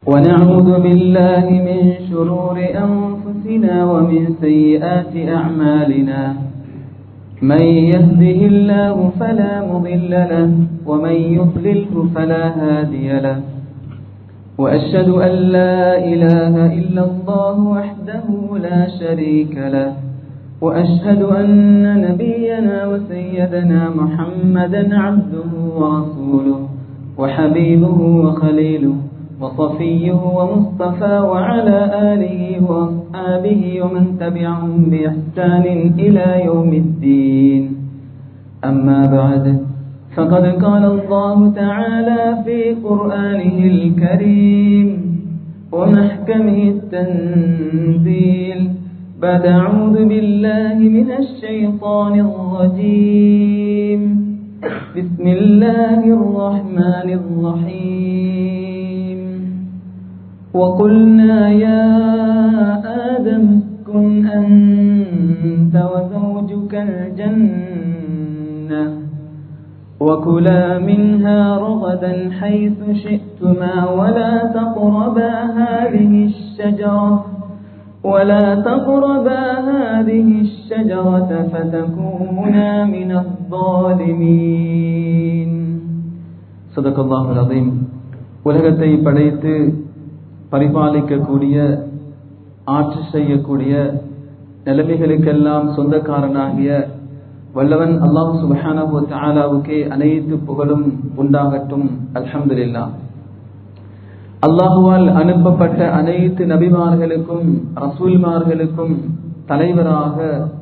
ونعوذ بالله من شرور أنفسنا ومن سيئات أعمالنا من يهده الله فلا مضل له ومن يضلله فلا هادي له وأشهد أن لا إله إلا الله وحده لا شريك له وأشهد أن نبينا وسيدنا محمدا عبده ورسوله وحبيبه وخليله وصفيه ومصطفى وعلى آله وأصحابه ومن تبعهم بإحسان إلى يوم الدين أما بعد فقد قال الله تعالى في قرآنه الكريم ومحكمه التنزيل بعد أعوذ بالله من الشيطان الرجيم بسم الله الرحمن الرحيم وقلنا يا آدم اسكن أنت وزوجك الجنة وكلا منها رغدا حيث شئتما ولا تقربا هذه الشجرة ولا تقربا هذه الشجرة فتكونا من الظالمين صدق الله العظيم உலகத்தை படைத்து பரிபாலிக்கக்கூடிய ஆட்சி செய்யக்கூடிய நிலைமைகளுக்கெல்லாம் சொந்தக்காரனாகிய வல்லவன் அல்லாஹ் சுபஹானஹு தஆலாவுக்கே அனைத்து புகழும் உண்டாகட்டும் அல்ஹம்துலில்லா அல்லாஹுவால் அனுப்பப்பட்ட அனைத்து நபிமார்களுக்கும் ரசூல்மார்களுக்கும் தலைவராக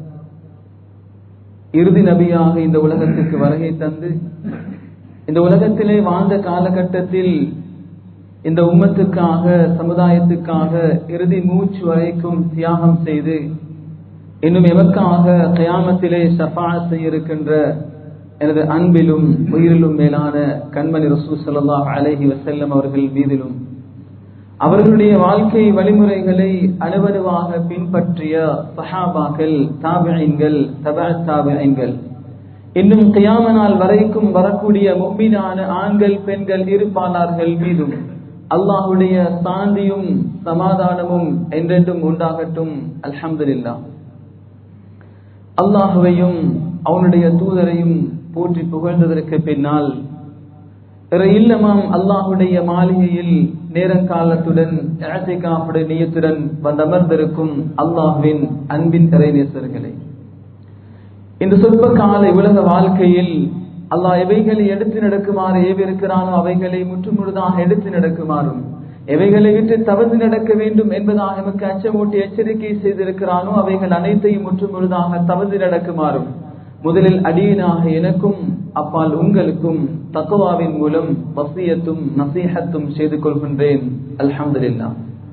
இறுதி நபியாக இந்த உலகத்திற்கு வருகை தந்து இந்த உலகத்திலே வாழ்ந்த காலகட்டத்தில் இந்த உம்மத்துக்காக சமுதாயத்துக்காக இறுதி மூச்சு வரைக்கும் தியாகம் செய்து இன்னும் எமக்காக கயாமத்திலே ஷஃபா செய்ய இருக்கின்ற எனது அன்பிலும் உயிரிலும் மேலான கண்மணி ரசூ சல்லாஹ் அலஹி வசல்லம் அவர்கள் மீதிலும் அவர்களுடைய வாழ்க்கை வழிமுறைகளை அணுவணுவாக பின்பற்றிய சஹாபாக்கள் தாபியங்கள் தபா தாபியங்கள் இன்னும் கியாம நாள் வரைக்கும் வரக்கூடிய மும்மினான ஆண்கள் பெண்கள் இருப்பாளர்கள் மீதும் அல்லாஹுடைய சாந்தியும் சமாதானமும் என்றென்றும் உண்டாகட்டும் அல்ஹம்துலில்லா அல்லாஹுவையும் அவனுடைய தூதரையும் போற்றி புகழ்ந்ததற்கு பின்னால் இல்லமாம் அல்லாஹுடைய மாளிகையில் நேரங்காலத்துடன் இழத்தைக்காப்புடைய நீயத்துடன் வந்தமர்ந்திருக்கும் அல்லாஹுவின் அன்பின் இறைநேசர்களே இந்த சொற்ப கால உலக வாழ்க்கையில் அல்லாஹ் எவைகளை எடுத்து நடக்குமாறு ஏவிருக்கிறானோ அவைகளை முற்றுமுழுதாக எடுத்து நடக்குமாறும் எவைகளை விட்டு தவறு நடக்க வேண்டும் என்பதாக எமக்கு அச்சமூட்டி எச்சரிக்கை செய்திருக்கிறானோ அவைகள் அனைத்தையும் முற்றுமுழுதாக தவறு நடக்குமாறும் முதலில் அடியனாக எனக்கும் அப்பால் உங்களுக்கும் தக்குவாவின் மூலம் வசியத்தும் நசீகத்தும் செய்து கொள்கின்றேன் அல்ஹம்துலில்லா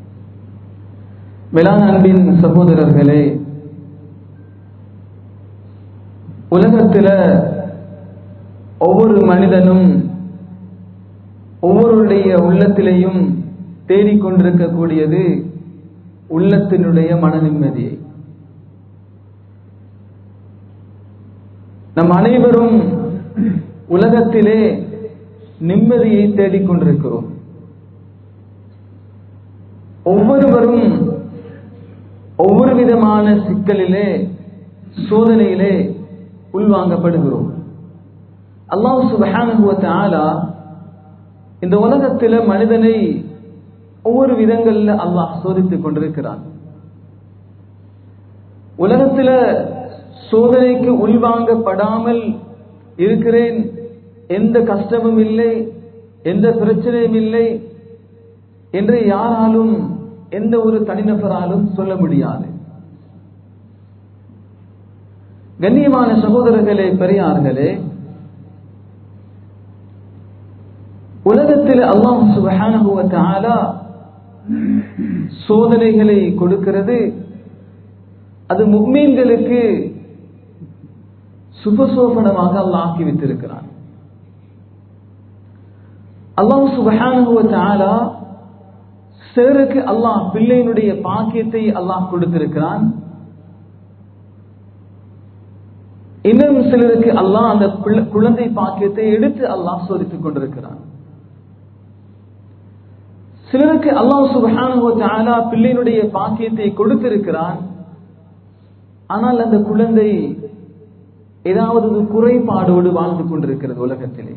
மேலான அன்பின் சகோதரர்களே உலகத்துல ஒவ்வொரு மனிதனும் ஒவ்வொருடைய உள்ளத்திலேயும் தேடிக்கொண்டிருக்கக்கூடியது உள்ளத்தினுடைய மன நிம்மதியை நம் அனைவரும் உலகத்திலே நிம்மதியை தேடிக்கொண்டிருக்கிறோம் ஒவ்வொருவரும் ஒவ்வொரு விதமான சிக்கலிலே சோதனையிலே உள்வாங்கப்படுகிறோம் அல்லாஹ் சுபஹானுவத்த ஆலா இந்த உலகத்தில மனிதனை ஒவ்வொரு விதங்கள்ல அல்லாஹ் சோதித்துக் கொண்டிருக்கிறான் உலகத்தில சோதனைக்கு உள்வாங்கப்படாமல் இருக்கிறேன் எந்த கஷ்டமும் இல்லை எந்த பிரச்சனையும் இல்லை என்று யாராலும் எந்த ஒரு தனிநபராலும் சொல்ல முடியாது கண்ணியமான சகோதரர்களே பெரியார்களே உலகத்தில் அல்லாஹ் சுபஹானஹுவ சோதனைகளை கொடுக்கிறது அது முக்மீன்களுக்கு சுபசோபனமாக அல்லாஹ் ஆக்கி வைத்திருக்கிறான் அல்லாஹ் சுபஹானுவ சிலருக்கு அல்லாஹ் பிள்ளையினுடைய பாக்கியத்தை அல்லாஹ் கொடுத்திருக்கிறான் இன்னும் சிலருக்கு அல்லாஹ் அந்த குழந்தை பாக்கியத்தை எடுத்து அல்லாஹ் சோதித்துக் கொண்டிருக்கிறான் சிலருக்கு அல்லாஹ் சுபஹானஹு வ தஆலா பிள்ளையினுடைய பாக்கியத்தை கொடுத்திருக்கிறான் ஆனால் அந்த குழந்தை ஏதாவது ஒரு குறைபாடோடு வாழ்ந்து கொண்டிருக்கிறது உலகத்திலே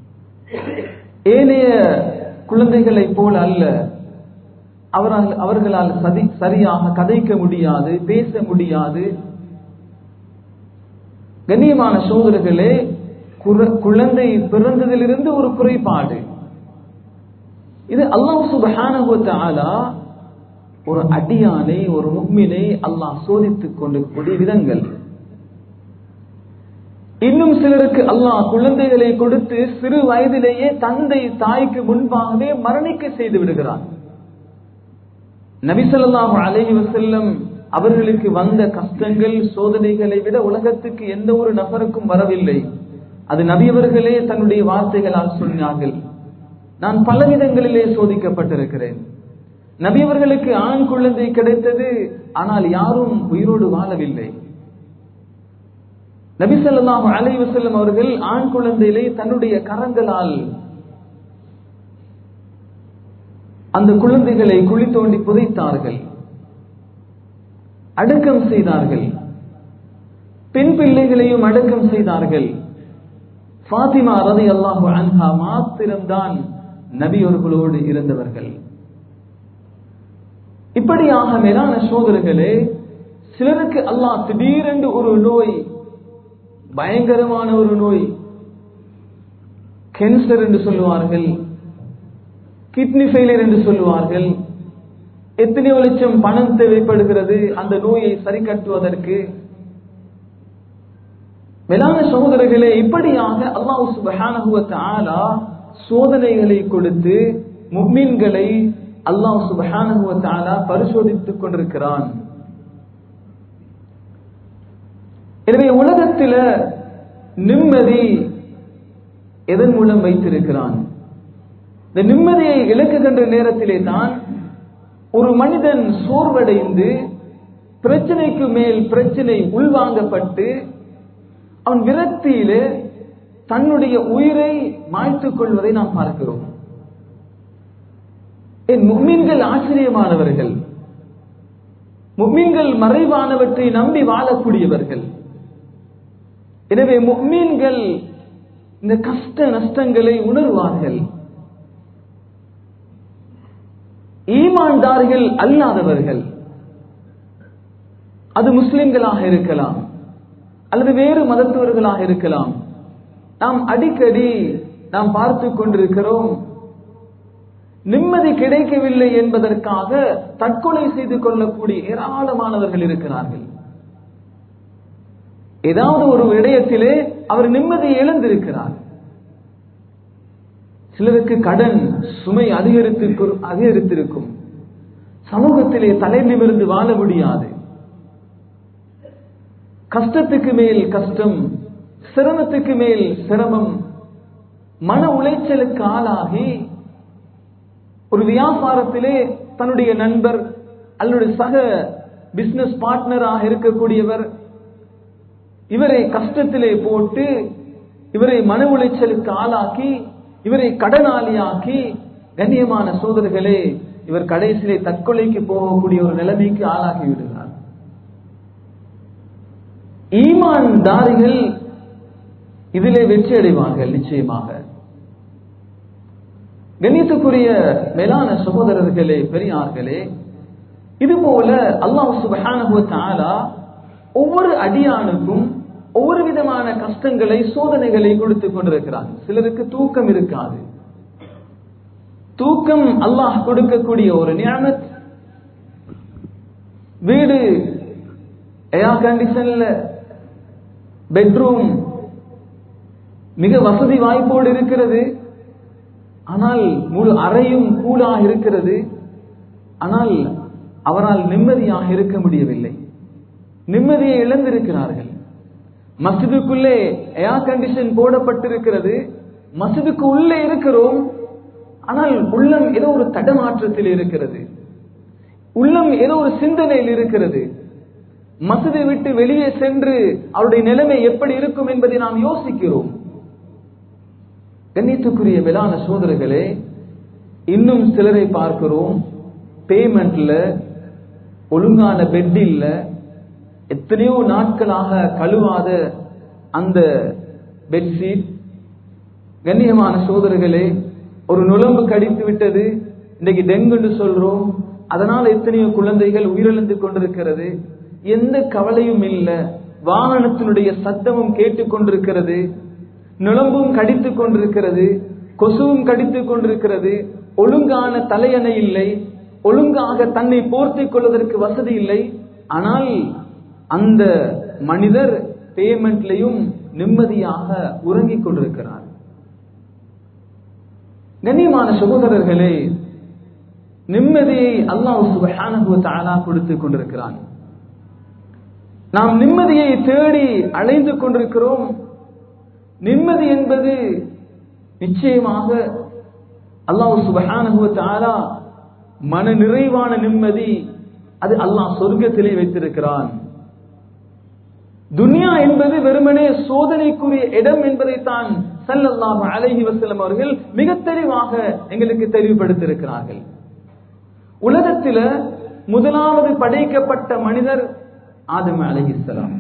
ஏனைய குழந்தைகளைப் போல அல்ல அவரால் அவர்களால் சதி சரியாக கதைக்க முடியாது பேச முடியாது கண்ணியமான சோதரர்களே குர- குழந்தை பிறந்ததிலிருந்து ஒரு குறைபாடு இது அல்லாஹ் சுப்ஹானஹு வ தஆலா ஒரு அடியானை ஒரு முக்மினை அல்லாஹ் சோதித்துக் கொண்டிருக்கக்கூடிய விதங்கள் இன்னும் சிலருக்கு அல்லாஹ் குழந்தைகளை கொடுத்து சிறு வயதிலேயே தந்தை தாய்க்கு முன்பாகவே மரணிக்க செய்து விடுகிறான் நபிசல்லாஹு அலைஹி வஸல்லம் அவர்களுக்கு வந்த கஷ்டங்கள் சோதனைகளை விட உலகத்துக்கு எந்த ஒரு நபருக்கும் வரவில்லை அது நபியவர்களே தன்னுடைய வார்த்தைகளால் சொன்னார்கள் நான் பல விதங்களிலே சோதிக்கப்பட்டிருக்கிறேன் நபியவர்களுக்கு ஆண் குழந்தை கிடைத்தது ஆனால் யாரும் உயிரோடு வாழவில்லை நபி ஸல்லல்லாஹு அலைஹி வஸல்லம் அவர்கள் ஆண் குழந்தையிலே தன்னுடைய கரங்களால் அந்த குழந்தைகளை குழி தோண்டி புதைத்தார்கள் அடக்கம் செய்தார்கள் பெண் பிள்ளைகளையும் அடக்கம் செய்தார்கள் ஃபாத்திமா ரதி அல்லாஹு அன்ஹா மாத்திரம்தான் நபியவர்களோடு இருந்தவர்கள் இப்படியாக மேலான சோதர்களே சிலருக்கு அல்லாஹ் திடீரென்று ஒரு நோய் பயங்கரமான ஒரு நோய் கேன்சர் என்று சொல்லுவார்கள் கிட்னி ஃபெயிலியர் என்று சொல்லுவார்கள் எத்தனையோ லட்சம் பணம் தேவைப்படுகிறது அந்த நோயை சரி கட்டுவதற்கு மேலான சகோதரர்களே இப்படியாக அல்லாஹ் சுப்ஹானஹு வ தஆலா சோதனைகளை கொடுத்து முஃமின்களை அல்லாஹ் சுப்ஹானஹு வ தஆலா பரிசோதித்துக் கொண்டிருக்கிறான் எனவே உலகத்தில நிம்மதி எதன் மூலம் வைத்திருக்கிறான் இந்த நிம்மதியை இழக்குகின்ற நேரத்திலே தான் ஒரு மனிதன் சோர்வடைந்து பிரச்சனைக்கு மேல் பிரச்சனை உள்வாங்கப்பட்டு அவன் விரக்தியிலே தன்னுடைய உயிரை மாய்த்துக் கொள்வதை நாம் பார்க்கிறோம் என் முக்மீன்கள் ஆச்சரியமானவர்கள் முக்மீன்கள் மறைவானவற்றை நம்பி வாழக்கூடியவர்கள் எனவே முக்மீன்கள் இந்த கஷ்ட நஷ்டங்களை உணர்வார்கள் ஈமான்தார்கள் அல்லாதவர்கள் அது முஸ்லிம்களாக இருக்கலாம் அல்லது வேறு மதத்தவர்களாக இருக்கலாம் நாம் அடிக்கடி நாம் பார்த்து கொண்டிருக்கிறோம் நிம்மதி கிடைக்கவில்லை என்பதற்காக தற்கொலை செய்து கொள்ளக்கூடிய ஏராளமானவர்கள் இருக்கிறார்கள் ஏதாவது ஒரு விடயத்திலே அவர் நிம்மதியை இழந்திருக்கிறார் சிலருக்கு கடன் சுமை அதிகரித்து அதிகரித்திருக்கும் சமூகத்திலே தலை நிமிர்ந்து வாழ முடியாது கஷ்டத்துக்கு மேல் கஷ்டம் சிரமத்துக்கு மேல் சிரமம் மன உளைச்சலுக்கு ஆளாகி ஒரு வியாபாரத்திலே தன்னுடைய நண்பர் அல்லது சக பிசினஸ் பார்ட்னராக இருக்கக்கூடியவர் இவரை கஷ்டத்திலே போட்டு இவரை மன உளைச்சலுக்கு ஆளாக்கி இவரை கடனாளியாக்கி கண்ணியமான சோதர்களே இவர் கடைசியிலே தற்கொலைக்கு போகக்கூடிய ஒரு நிலைமைக்கு ஆளாகி விடுகிறார் ஈமான்தாரிகள் இதிலே வெற்றி அடைவார்கள் நிச்சயமாக கணித்துக்குரிய மேலான சகோதரர்களே பெரியார்களே இதுபோல அல்லாஹ் சுபஹானஹு தஆலா ஒவ்வொரு அடியானுக்கும் ஒவ்வொரு விதமான கஷ்டங்களை சோதனைகளை கொடுத்துக் கொண்டிருக்கிறான் சிலருக்கு தூக்கம் இருக்காது தூக்கம் அல்லாஹ் கொடுக்கக்கூடிய ஒரு நியமத் வீடு ஏர் கண்டிஷன்ல பெட்ரூம் மிக வசதி வாய்ப்போடு இருக்கிறது ஆனால் முழு அறையும் கூலாக இருக்கிறது ஆனால் அவரால் நிம்மதியாக இருக்க முடியவில்லை நிம்மதியை இழந்திருக்கிறார்கள் மசிதுக்குள்ளே ஏர் கண்டிஷன் போடப்பட்டிருக்கிறது மசிதுக்கு உள்ளே இருக்கிறோம் ஆனால் உள்ளம் ஏதோ ஒரு தடமாற்றத்தில் இருக்கிறது உள்ளம் ஏதோ ஒரு சிந்தனையில் இருக்கிறது மசிதை விட்டு வெளியே சென்று அவருடைய நிலைமை எப்படி இருக்கும் என்பதை நாம் யோசிக்கிறோம் கண்ணியத்துக்குரிய மேலான சோதரர்களே இன்னும் சிலரை பார்க்கிறோம் பேமெண்ட்ல ஒழுங்கான பெட் இல்ல எத்தனையோ நாட்களாக கழுவாத அந்த பெட்ஷீட் கண்ணியமான சோதரர்களே ஒரு நுழம்பு கடித்து விட்டது இன்னைக்கு டெங்குன்னு சொல்றோம் அதனால எத்தனையோ குழந்தைகள் உயிரிழந்து கொண்டிருக்கிறது எந்த கவலையும் இல்ல வாகனத்தினுடைய சத்தமும் கேட்டுக் கொண்டிருக்கிறது நுழம்பும் கடித்துக் கொண்டிருக்கிறது கொசுவும் கடித்துக் கொண்டிருக்கிறது ஒழுங்கான தலையணை இல்லை ஒழுங்காக தன்னை போர்த்திக் கொள்வதற்கு வசதி இல்லை ஆனால் அந்த மனிதர் பேமெண்ட்லையும் நிம்மதியாக உறங்கிக் கொண்டிருக்கிறார் கண்ணியமான சகோதரர்களே நிம்மதியை அல்லாஹ் சுபஹானஹு தஆலா கொடுத்துக் கொண்டிருக்கிறான் நாம் நிம்மதியை தேடி அலைந்து கொண்டிருக்கிறோம் நிம்மதி என்பது நிச்சயமாக அல்லாஹ் சுபஹானஹு தஆலா மன நிறைவான நிம்மதி அது அல்லாஹ் சொர்க்கத்திலே வைத்திருக்கிறான் துனியா என்பது வெறுமனே சோதனைக்குரிய இடம் என்பதைத்தான் சல்லல்லாஹு அலைஹி வஸல்லம் அவர்கள் மிக தெளிவாக எங்களுக்கு தெளிவுபடுத்தியிருக்கிறார்கள் உலகத்தில முதலாவது படைக்கப்பட்ட மனிதர் ஆதம் அலைஹிஸ்ஸலாம்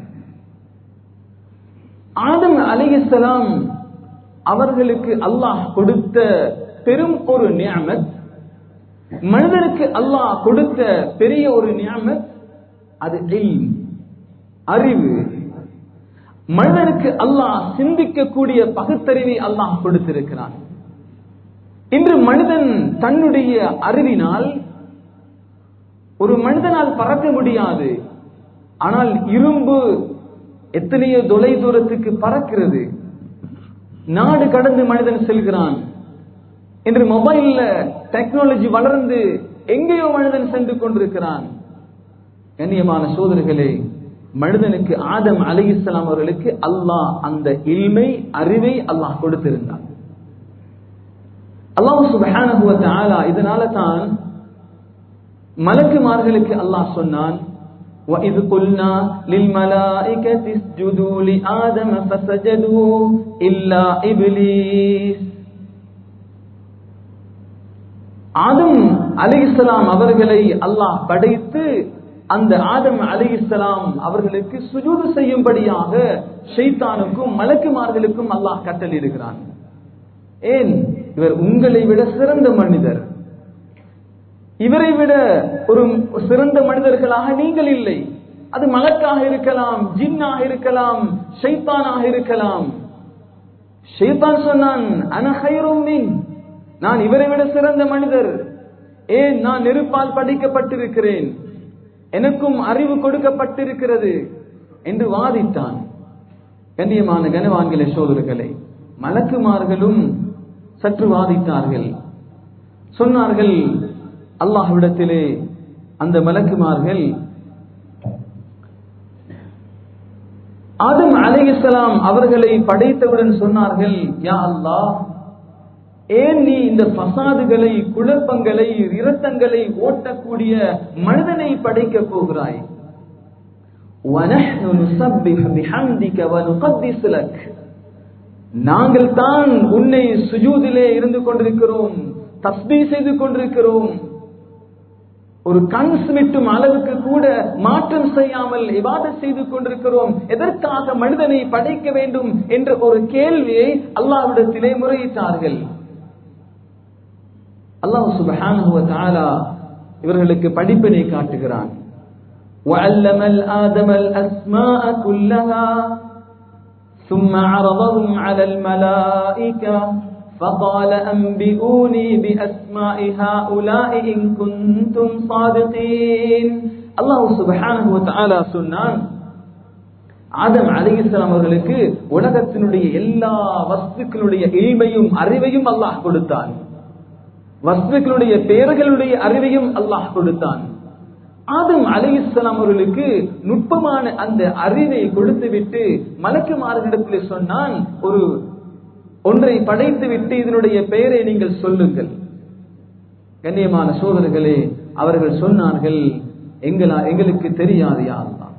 ஆதம் அலைஹிஸ்ஸலாம் அவர்களுக்கு அல்லாஹ் கொடுத்த பெரும் ஒரு நியமத் மனிதனுக்கு அல்லாஹ் கொடுத்த பெரிய ஒரு நியமத் அது இல்ம், அறிவு மனிதனுக்கு அல்லாஹ் சிந்திக்கக்கூடிய பகுத்தறிவை அல்லாஹ் கொடுத்திருக்கிறான் இன்று மனிதன் தன்னுடைய அறிவினால் ஒரு மனிதனால் பறக்க முடியாது ஆனால் இரும்பு எத்தனையோ தொலை தூரத்துக்கு பறக்கிறது நாடு கடந்து மனிதன் செல்கிறான் இன்று மொபைல்ல டெக்னாலஜி வளர்ந்து எங்கேயோ மனிதன் சென்று கொண்டிருக்கிறான் கண்ணியமான சோதர்களே மனிதனுக்கு ஆதம் அலிஸ்லாம் அவர்களுக்கு அல்லாஹ் அந்த இல்மை அறிவை அல்லாஹ் கொடுத்திருந்தான் அல்லாஹ் சுபஹானஹு வ தஆலா இதனால தான் மலக்குமார்களுக்கு அல்லாஹ் சொன்னான் وَإِذْ قُلْنَا لِلْمَلَائِكَةِ اسْجُدُوا لِآدَمَ فَسَجَدُوا إِلَّا إِبْلِيسَ ஆதம் அலிஸ்லாம் அவர்களை அல்லாஹ் படைத்து அந்த ஆதம் அலிஸ்லாம் அவர்களுக்கு சுஜூது செய்யும்படியாக ஷைத்தானுக்கும் மலக்குமார்களுக்கும் அல்லாஹ் கட்டளிடுகிறான் ஏன் இவர் உங்களை விட சிறந்த மனிதர் இவரை விட ஒரு சிறந்த மனிதர்களாக நீங்கள் இல்லை அது மலக்காக இருக்கலாம் ஜின்னாக இருக்கலாம் ஷைத்தானாக இருக்கலாம் ஷைத்தான் சொன்னான் அனஹைரும் மின் நான் இவரை விட சிறந்த மனிதர் ஏன் நான் நெருப்பால் படிக்கப்பட்டிருக்கிறேன் எனக்கும் அறிவு கொடுக்கப்பட்டிருக்கிறது என்று வாதித்தான் கண்ணியமான கனவான்களே சோதர்களே மலக்குமார்களும் சற்று வாதித்தார்கள் சொன்னார்கள் அல்லாஹ்விடத்திலே அந்த மலக்குமார்கள் ஆதம் அலைஹிஸ்ஸலாம் அவர்களை படைத்தவுடன் சொன்னார்கள் யா அல்லாஹ் ஏன் நீ இந்த பசாதுகளை குழப்பங்களை இரத்தங்களை ஓட்டக்கூடிய மனிதனை படைக்க போகிறாய் وَنَحْنُ نُسَبِّحُ بِحَمْدِكَ وَنُقَدِّسُ لَكَ நாங்கள் தான் உன்னை சுஜூதிலே இருந்து கொண்டிருக்கிறோம் தஸ்பீ செய்து கொண்டிருக்கிறோம் ஒரு கண் சிமிட்டும் அளவுக்கு கூட மாற்றம் செய்யாமல் இபாதத் செய்து கொண்டிருக்கிறோம் எதற்காக மனிதனை படைக்க வேண்டும் என்ற ஒரு கேள்வியை அல்லாஹ்விடத்திலே முறையிட்டார்கள் அல்லாஹ் சுப்ஹானஹு வ தஆலா இவர்களுக்கு படிப்பினை காட்டுகிறான் وعلم الآدم الأسماء كلها ثم عرضهم على الملائكة فقال أنبئوني بأسماء هؤلاء إن كنتم صادقين الله سبحانه وتعالى சொன்னான் ஆதம் அலிஸ்லாம் அவர்களுக்கு உலகத்தினுடைய எல்லா வஸ்துக்களுடைய இல்மையும் அறிவையும் அல்லாஹ் கொடுத்தான் வஸ்துக்களுடைய பெயர்களுடைய அறிவையும் அல்லாஹ் கொடுத்தான் ஆதம் அலி இஸ்லாம் அவர்களுக்கு நுட்பமான அந்த அறிவை கொடுத்துவிட்டு மலக்குமார்களிடத்தில் சொன்னான் ஒரு ஒன்றை படைத்து விட்டு இதனுடைய பெயரை நீங்கள் சொல்லுங்கள் கண்ணியமான சோதர்களே அவர்கள் சொன்னார்கள் எங்களா எங்களுக்கு தெரியாது யாருதான்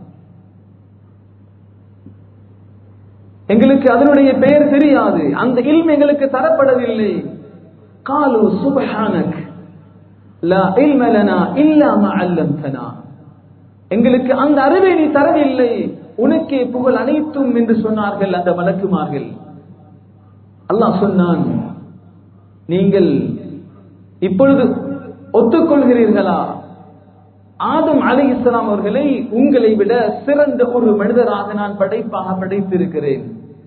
எங்களுக்கு அதனுடைய பெயர் தெரியாது அந்த இல்ம் எங்களுக்கு தரப்படவில்லை காலு சுபஹானக் லா இல்ம லனா இல்லா மா அல்லம்தனா எங்களுக்கு அந்த அறிவை நீ தரவில்லை உனக்கே புகழ் அனைத்தும் என்று சொன்னார்கள் அந்த மலக்குமார்கள் அல்லாஹ் சொன்னான் நீங்கள் இப்பொழுது ஒத்துக்கொள்கிறீர்களா ஆதம் அலி இஸ்லாம் அவர்களை உங்களை விட சிறந்த ஒரு மனிதராக நான் படைப்பாக படைத்திருக்கிறேன்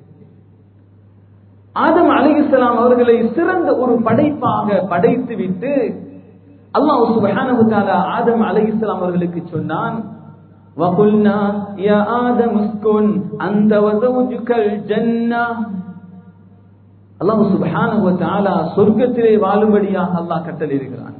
ஆதம் அலி இஸ்லாம் அவர்களை சிறந்த ஒரு படைப்பாக படைத்து விட்டு அல்லாஹ் சுப்ஹானஹு தஆலா ஆதம் அலி இஸ்லாம் அவர்களுக்கு சொன்னான் وَقُلْنَا يَا آدَمُ اسْكُنْ أَنْتَ وَزَوْجُكَ الْجَنَّةَ அல்லாஹ் சுப்ஹானஹு வ தஆலா சொர்க்கத்திலே வாழும்படியாக அல்லாஹ் கட்டளையிடுகிறான்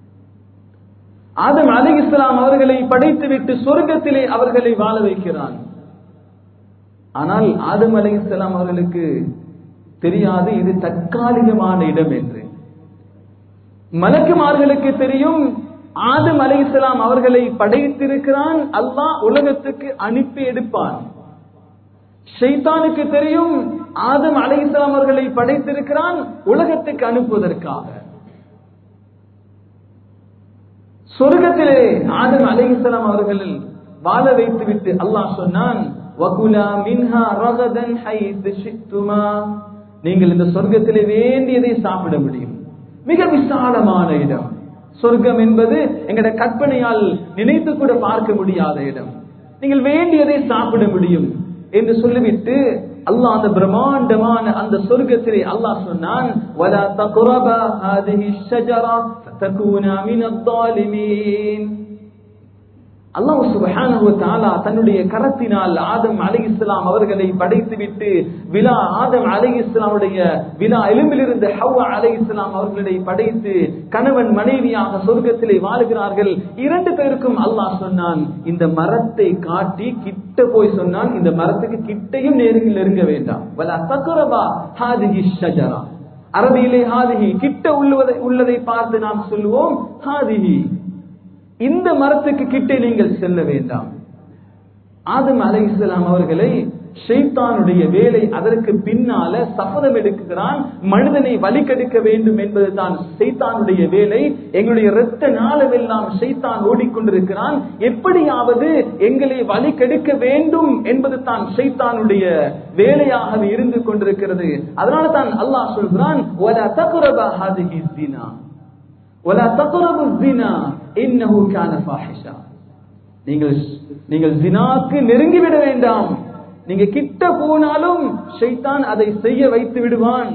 ஆதம் அலைஹிஸ்ஸலாம் அவர்களை படைத்துவிட்டு சொர்க்கத்திலே அவர்களை வாழ வைக்கிறான் ஆனால் ஆதம் அலைஹிஸ்ஸலாம் அவர்களுக்கு தெரியாது இது தற்காலிகமான இடம் என்று மலக்குமார்களுக்கு தெரியும் ஆதம் அலைஹிஸ்ஸலாம் அவர்களை படைத்திருக்கிறான் அல்லாஹ் உலகத்துக்கு அனுப்பி எடுப்பான் ஷைத்தானுக்கு தெரியும் ஆதம் அலைஹிஸ்ஸலாம் அவர்களை படைத்திருக்கிறான் உலகத்துக்கு அனுப்புவதற்காக சொர்க்கத்திலே ஆதம் அலைஹிஸ்ஸலாம் அவர்கள் வாழ வைத்துவிட்டு அல்லாஹ் சொன்னான் வகுலா மின்ஹா ரகதன் ஹைத் ஷித்துமா நீங்கள் இந்த சொர்க்கத்திலே வேண்டியதை சாப்பிட முடியும் மிக விசாலமான இடம் சொர்க்கம் என்பது எங்கட கற்பனையால் நினைத்து கூட பார்க்க முடியாத இடம் நீங்கள் வேண்டியதை சாப்பிட முடியும் என்று சொல்லிவிட்டு அல்லாஹ் அந்த பிரம்மாண்டமான அந்த சொர்க்கத்திலே அல்லாஹ் சொன்னான் வலா தக்ரபா ஹாதிஹி ஷஜரா ஃபதகூனா மினத் தாலிமீன் அல்லாஹ் சுப்ஹானஹு வ தஆலா தன்னுடைய கரத்தினால் ஆதம் அலைஹிஸ்ஸலாம் அவர்களை படைத்துவிட்டு விலா ஆதம் அலைஹிஸ்ஸலாமுடைய விலா எலும்பிலிருந்து ஹவ்வா அலைஹிஸ்ஸலாம் அவர்களை படைத்து கணவன் மனைவியாக சொர்க்கத்திலே வாழுகிறார்கள் இரண்டு பேருக்கும் அல்லாஹ் சொன்னான் இந்த மரத்தை காட்டி கிட்ட போய் சொன்னான் இந்த மரத்துக்கு கிட்டையும் நெருங்கி நெருங்க வேண்டாம் வலா தக்ரபா ஹாதிஹி ஷஜரா அரபியிலே ஹாதிஹி கிட்ட உள்ளதை உள்ளதை பார்த்து நாம் சொல்லுவோம் ஹாதிஹி இந்த மரத்துக்கு கிட்டே நீங்கள் செல்ல வேண்டாம் ஆதம் அலை இஸ்லாம் அவர்களை ஷைத்தானுடைய வேலை அதற்கு பின்னால சபதம் எடுக்குகிறான் மனிதனை வலிக்கெடுக்க வேண்டும் என்பது தான் ஷைத்தானுடைய வேலை எங்களுடைய இரத்த நாளமெல்லாம் ஷைத்தான் ஓடிக்கொண்டிருக்கிறான் எப்படியாவது எங்களை வலிக்கெடுக்க வேண்டும் என்பது தான் ஷைத்தானுடைய வேலையாகவே இருந்து கொண்டிருக்கிறது அதனால தான் அல்லாஹ் சொல்கிறான் "வலா தக்ரபா ஹாதிஹி ஸினா." ولا تقربوا الزنا انه كان فاحشا நீங்கள் நீங்கள் ஜினாக்கு நெருங்கி விட வேண்டாம் நீங்க கிட்ட போனாலும் ஷைத்தான் அதை செய்ய வைத்து விடுவான்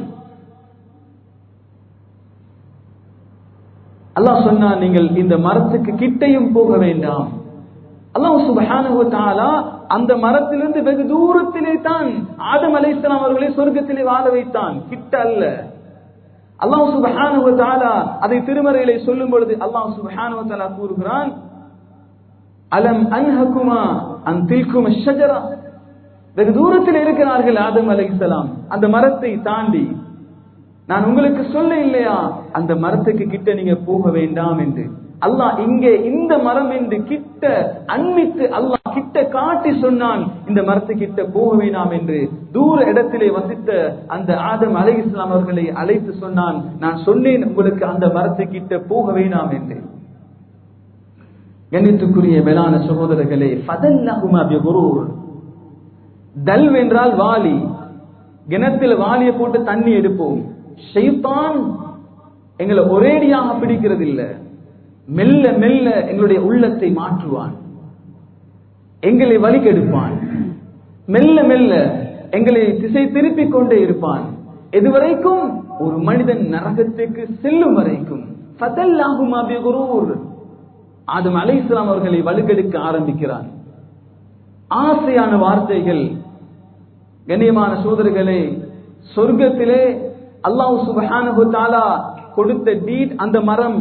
அல்லாஹ் சொன்னா நீங்கள் இந்த மரத்துக்கு கிட்டையும் போக வேண்டாம் அல்லாஹ் சுப்ஹானஹு வ தஆலா அந்த மரத்திலிருந்து வெகு தூரத்திலே தான் ஆதம் அலைஹிஸ்ஸலாம் அவர்களை சொர்க்கத்திலே வாழ வைத்தான் கிட்ட அல்ல அல்லாஹ் சுப்ஹானஹு வ தஆலா அதை திருமறையிலே சொல்லும் பொழுது அல்லாஹ் சுப்ஹானஹு வ தஆலா கூறுகிறான் அலம் அன்ஹகுமா அன் தில்கும் ஷஜரா வெகு தூரத்தில் இருக்கிறார்கள் ஆதம் அலைஹிஸ்ஸலாம் அந்த மரத்தை தாண்டி நான் உங்களுக்கு சொல்ல இல்லையா அந்த மரத்துக்கு கிட்ட நீங்க போக வேண்டாம் என்று அல்லாஹ் இங்கே இந்த மரம் என்று கிட்ட அன்மித்து அல்லாஹ் கிட்ட காட்டி சொன்னான் இந்த மரத்து கிட்ட போக வேண்டாம் என்று தூர இடத்திலே வசித்த அந்த ஆதம் அலை இஸ்லாம் அவர்களை அழைத்து சொன்னான் நான் சொன்னேன் உங்களுக்கு அந்த மரத்து கிட்ட போக வேண்டாம் என்று கண்ணியத்துக்குரிய மேலான சகோதரர்களே ஃபதல்லஹுமா பிகுரூர் தல் என்றால் வாலி கிணத்தில் வாலியை போட்டு தண்ணி எடுப்போம் ஷைத்தான் எங்களை ஒரேடியாக பிடிக்கிறது இல்ல மெல்ல மெல்ல எங்களுடைய உள்ளத்தை மாற்றுவான் எங்களை வலிக்கெடுப்பான் மெல்ல மெல்ல எங்களை திசை திருப்பிக் கொண்டே இருப்பான் எதுவரைக்கும் ஒரு மனிதன் நரகத்துக்கு செல்லும் வரைக்கும் ஃபதல்லாஹுமா பிகுரூர் ஆதம் அலைஹிஸ்ஸலாம் அவர்களை வலுக்கெடுக்க ஆரம்பிக்கிறான் ஆசையான வார்த்தைகள் கண்ணியமான சோதர்களே சொர்க்கத்திலே அல்லாஹ் சுபஹானஹு தஆலா கொடுத்த டீட் அந்த மரம்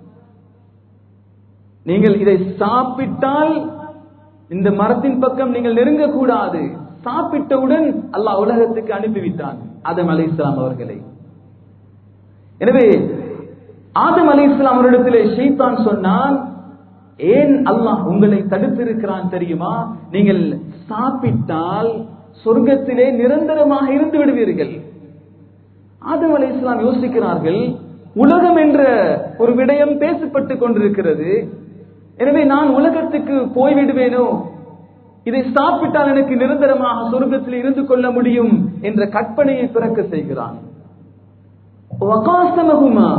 நீங்கள் இதை சாப்பிட்டால் இந்த மரத்தின் பக்கம் நீங்கள் நெருங்க கூடாது சாப்பிட்டவுடன் அல்லாஹ் உலகத்துக்கு அனுப்பிவிட்டான் ஆதம் அலைஹிஸ்ஸலாம் அவர்களை எனவே ஆதம் அலைஹிஸ்ஸலாம் அவரிடத்திலே ஷைத்தான் சொன்னான் ஏன் அல்லாஹ் உங்களை தடுத்திருக்கிறான் தெரியுமா நீங்கள் சாப்பிட்டால் சொர்க்கத்திலே நிரந்தரமாக இருந்து விடுவீர்கள் ஆதம் அலை இஸ்லாம் யோசிக்கிறார்கள் உலகம் என்ற ஒரு விடயம் பேசப்பட்டுக் கொண்டிருக்கிறது எனவே நான் உலகத்துக்கு போய்விடுவேனோ இதை சாப்பிட்டால் எனக்கு நிரந்தரமாக சொர்க்கத்தில் இருந்து கொள்ள முடியும் என்ற கற்பனையை பிறக்க செய்கிறான் வகாசமகுமா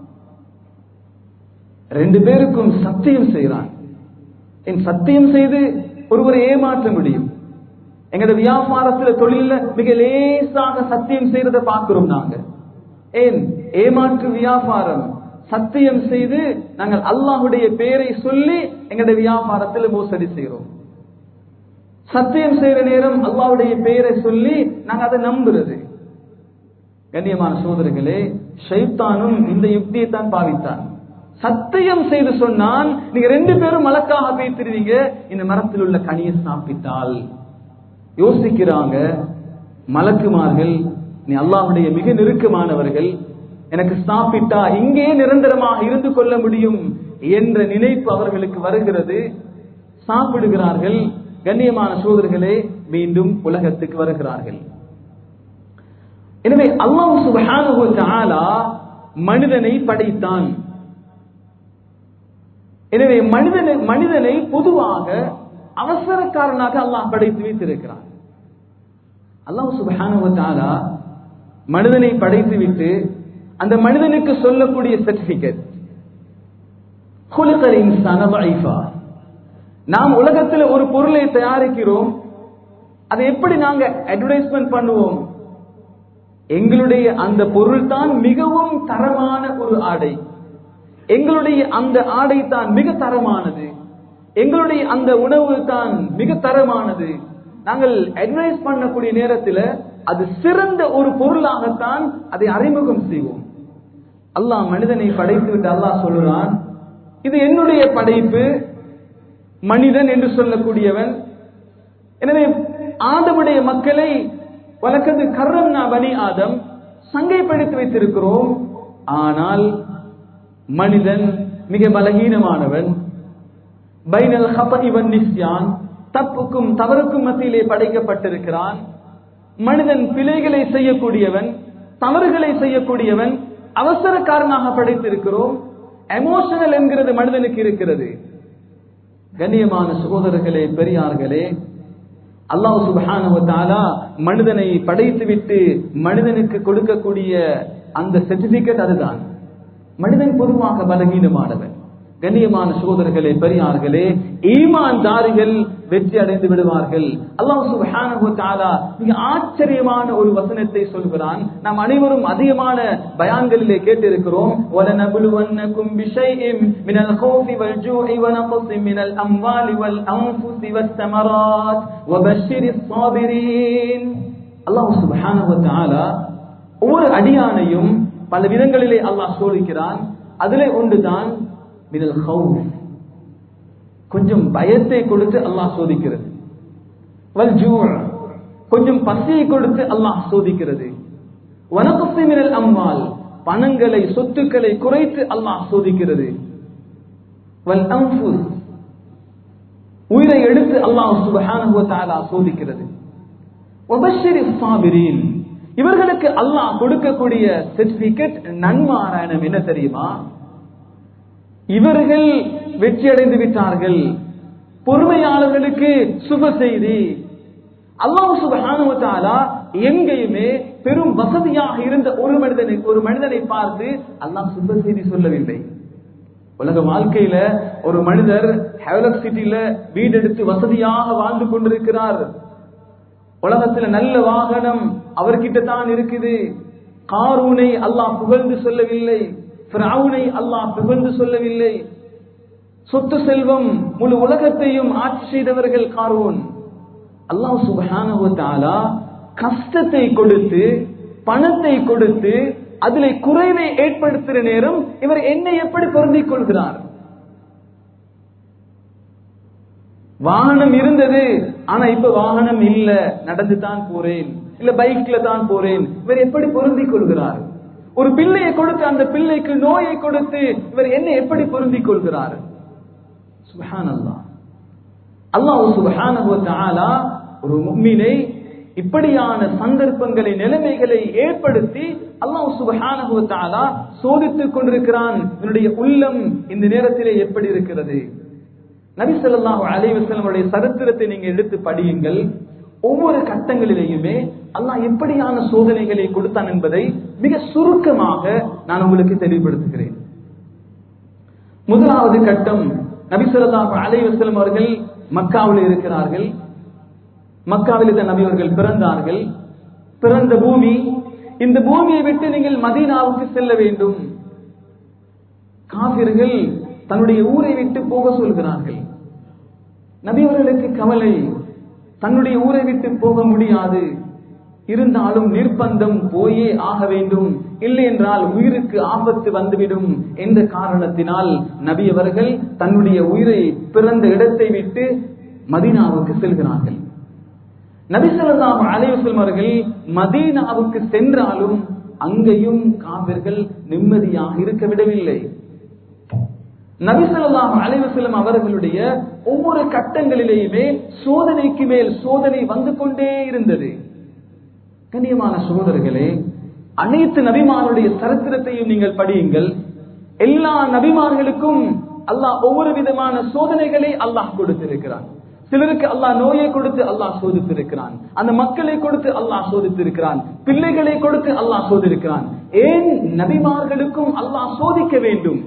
ரெண்டு பேருக்கும் சத்தியம் செய்கிறான் என் சத்தியம் செய்து ஒருவரை ஏமாற்ற முடியும் எங்களோட வியாபாரத்துல தொழில மிக லேசாக சத்தியம் செய்யறதை பார்க்கிறோம் நாங்க ஏன் ஏமாற்று வியாபாரம் சத்தியம் செய்து நாங்கள் அல்லாஹுடைய பேரை சொல்லி எங்களுடைய வியாபாரத்தில் மோசடி செய்கிறோம் சத்தியம் செய்யற நேரம் அல்லாஹ்வுடைய பெயரை சொல்லி நாங்க அதை நம்புறது கண்ணியமான சோதரர்களே ஷைத்தானும் இந்த யுக்தியை தான் பாவித்தான் சத்தியம் செய்து சொன்னான் நீங்க ரெண்டு பேரும் மலக்காக பேசிருவீங்க இந்த மரத்தில் உள்ள கனியை சாப்பிட்டால் யோசிக்கிறாங்க மலக்குமார்கள் நீ அல்லாஹ்வுடைய மிக நெருக்கமானவர்கள் எனக்கு சாப்பிட்டா இங்கே நிரந்தரமாக இருந்து கொள்ள முடியும் என்ற நினைப்பு அவர்களுக்கு வருகிறது சாப்பிடுகிறார்கள் கண்ணியமான சோதர்களே மீண்டும் உலகத்துக்கு வருகிறார்கள் எனவே அல்லாஹ் சுப்ஹானஹு வ தஆலா மனிதனை படைத்தான் எனவே மனிதனை மனிதனை பொதுவாக அவசரக்காரனாக அல்லாஹ் படைத்து வைத்திருக்கிறான் அல்லாஹ் சுப்ஹானஹு வ தஆலா மனிதனை படைத்து விட்டு அந்த மனிதனுக்கு சொல்லக்கூடிய சர்டிபிகேட் குலுக்கல் இன்சான ضعيفا நாம் உலகத்தில் ஒரு பொருளை தயாரிக்கிறோம் அதை எப்படி நாங்க அட்வர்டைஸ்மெண்ட் பண்ணுவோம் எங்களுடைய அந்த பொருள் தான் மிகவும் தரமான ஒரு ஆடை எங்களுடைய அந்த ஆடை தான் மிக தரமானது எங்களுடைய அந்த உணவு தான் மிக தரமானது நாங்கள் அட்வைஸ் பண்ணக்கூடிய நேரத்தில் அது சிறந்த ஒரு பொருளாகத்தான் அதை அறிமுகம் செய்வோம் அல்லாஹ் மனிதனை படைத்து விட்டு அல்லாஹ் சொல்லுறான் இது என்னுடைய படைப்பு மனிதன் என்று சொல்லக்கூடியவன் எனவே ஆதமுடைய மக்களை வழக்கது கர்ரம்னா பனி ஆதம் சங்கைப்படுத்தி வைத்திருக்கிறோம் ஆனால் மனிதன் மிக பலகீனமானவன் பைனல் இவன் நிஸ்யான் தப்புக்கும் தவறுக்கும் மத்தியிலே படைக்கப்பட்டிருக்கிறான் மனிதன் பிழைகளை செய்யக்கூடியவன் தவறுகளை செய்யக்கூடியவன் அவசரக்காரனாக படைத்திருக்கிறோம் எமோஷனல் என்கிறது மனிதனுக்கு இருக்கிறது கண்ணியமான சகோதரர்களே பெரியார்களே அல்லாஹ் சுபஹானுவத்தாலா மனிதனை படைத்துவிட்டு மனிதனுக்கு கொடுக்கக்கூடிய அந்த சர்டிபிகேட் அதுதான் மனிதன் பொதுவாக பலகீனமானவன் கண்ணியமான சகோதரர்களே பெரியார்களே ஈமான்தாரிகள் வெற்றி அடைந்து விடுவார்கள் அல்லாஹ் சுப்ஹானஹு தஆலா மிக ஆச்சரியமான ஒரு வசனத்தை சொல்கிறான் நாம் அனைவரும் அதிகமான பயான்களிலே கேட்டிருக்கிறோம் வலனபுலுவன்னகும் பிஷைஇம் மினல் கௌஃபி வல் ஜூஇ வ நக்ஸின் மினல் அம்வாலி வல் அன்ஃபுஸி வஸ் ஸமராத் வபஷ்ஷிரிஸ் ஸாபிரீன் அல்லாஹ் சுப்ஹானஹு தஆலா ஒவ்வொரு அடியானையும் பல விதங்களிலே அல்லாஹ் சோதிக்கிறான் அதிலே ஒன்றுதான் மினல் ஹவுஃப் கொஞ்சம் பயத்தை கொடுத்து அல்லாஹ் சோதிக்கிறது வல் ஜூ கொஞ்சம் பசியை கொடுத்து அல்லாஹ் சோதிக்கிறது வனகுசி மினல் அம்மால் பணங்களை சொத்துக்களை குறைத்து அல்லாஹ் சோதிக்கிறது வல் அன்ஃபுஸ் உயிரை எடுத்து அல்லாஹ் சுப்ஹானஹு வ தஆலா சோதிக்கிறது வபஷ்ஷிரி ஸாபிரீன் இவர்களுக்கு அல்லாஹ் கொடுக்கக்கூடிய சர்டிபிகேட் நன்மாராயணம் என்ன தெரியுமா இவர்கள் வெற்றி அடைந்து விட்டார்கள் பொறுமையாளர்களுக்கு சுப செய்தி அல்லாஹ் சுபஹானுவத்தாலா எங்கேயுமே பெரும் வசதியாக இருந்த ஒரு மனிதனை ஒரு மனிதனை பார்த்து அல்லாஹ் சுப செய்தி சொல்லவில்லை உலக வாழ்க்கையில ஒரு மனிதர் ஹெவலக் சிட்டில வீடு எடுத்து வசதியாக வாழ்ந்து கொண்டிருக்கிறார் உலகத்துல நல்ல வாகனம் அவர்கிட்ட தான் இருக்குது காரூனை அல்லாஹ் புகழ்ந்து சொல்லவில்லை பிராவுனை அல்லாஹ் புகழ்ந்து சொல்லவில்லை சொத்து செல்வம் முழு உலகத்தையும் ஆட்சி செய்தவர்கள் காரூன் அல்லாஹ் சுபஹானுவத்தாலா கஷ்டத்தை கொடுத்து பணத்தை கொடுத்து அதிலே குறைவை ஏற்படுத்துகிற நேரம் இவர் என்னை எப்படி பொருந்திக் கொள்கிறார் வாகனம் இருந்தது ஆனா இப்ப வாகனம் இல்ல நடந்து தான் போறேன் இல்ல பைக்ல தான் போறேன் இவர் எப்படி பொருந்திக் கொள்கிறார் ஒரு பிள்ளையை கொடுத்து அந்த பிள்ளைக்கு நோயை கொடுத்து இவர் என்ன எப்படி பொருந்திக் கொள்கிறார் சுபஹான் அல்லா அல்லாஹ் சுபஹானஹு தஆலா ஒரு முஃமினை இப்படியான சந்தர்ப்பங்களை நிலைமைகளை ஏற்படுத்தி அல்லாஹ் சுபஹானஹு வ தஆலா சோதித்துக் கொண்டிருக்கிறான் என்னுடைய உள்ளம் இந்த நேரத்திலே எப்படி இருக்கிறது நபி ஸல்லல்லாஹு அலைஹி வஸல்லமுடைய சரித்திரத்தை நீங்க எடுத்து படியுங்கள் ஒவ்வொரு கட்டங்களிலேயுமே அல்லாஹ் எப்படியான சோதனைகளை கொடுத்தான் என்பதை மிக சுருக்கமாக நான் உங்களுக்கு தெளிவுபடுத்துகிறேன் முதலாவது கட்டம் நபி ஸல்லல்லாஹு அலைஹி வஸல்லம் அவர்கள் மக்காவில் இருக்கிறார்கள் மக்காவில் இந்த நபி அவர்கள் பிறந்தார்கள் பிறந்த பூமி இந்த பூமியை விட்டு நீங்கள் மதீனாவுக்கு செல்ல வேண்டும் காபிர்கள் தன்னுடைய ஊரை விட்டு போக சொல்கிறார்கள் நபி அவர்களுக்கு கவலை தன்னுடைய ஊரை விட்டு போக முடியாது இருந்தாலும் நிர்பந்தம் போயே ஆக வேண்டும் இல்லை என்றால் உயிருக்கு ஆபத்து வந்துவிடும் என்ற காரணத்தினால் நபி அவர்கள் தன்னுடைய உயிரை பிறந்த இடத்தை விட்டு மதீனாவுக்கு செல்கிறார்கள் நபி ஸல்லல்லாஹு அலைஹி வஸல்லம் அவர்கள் மதீனாவுக்கு சென்றாலும் அங்கேயும் காவிர்கள் நிம்மதியாக இருக்க விடவில்லை நபி ஸல்லல்லாஹு அலைஹி வஸல்லம் அவர்களுடைய ஒவ்வொரு கட்டங்களிலேயுமே சோதனைக்கு மேல் சோதனை வந்து கொண்டே இருந்தது கண்ணியமான சகோதரர்களே அனைத்து நபிமாருடைய சரித்திரத்தையும் நீங்கள் படியுங்கள் எல்லா நபிமார்களுக்கும் அல்லாஹ் ஒவ்வொரு விதமான சோதனைகளை அல்லாஹ் கொடுத்திருக்கிறான் சிலருக்கு அல்லாஹ் நோயை கொடுத்து அல்லாஹ் சோதித்திருக்கிறான் அந்த மக்களை கொடுத்து அல்லாஹ் சோதித்திருக்கிறான் பிள்ளைகளை கொடுத்து அல்லாஹ் சோதிருக்கிறான் ஏன் நபிமார்களுக்கும் அல்லாஹ் சோதிக்க வேண்டும்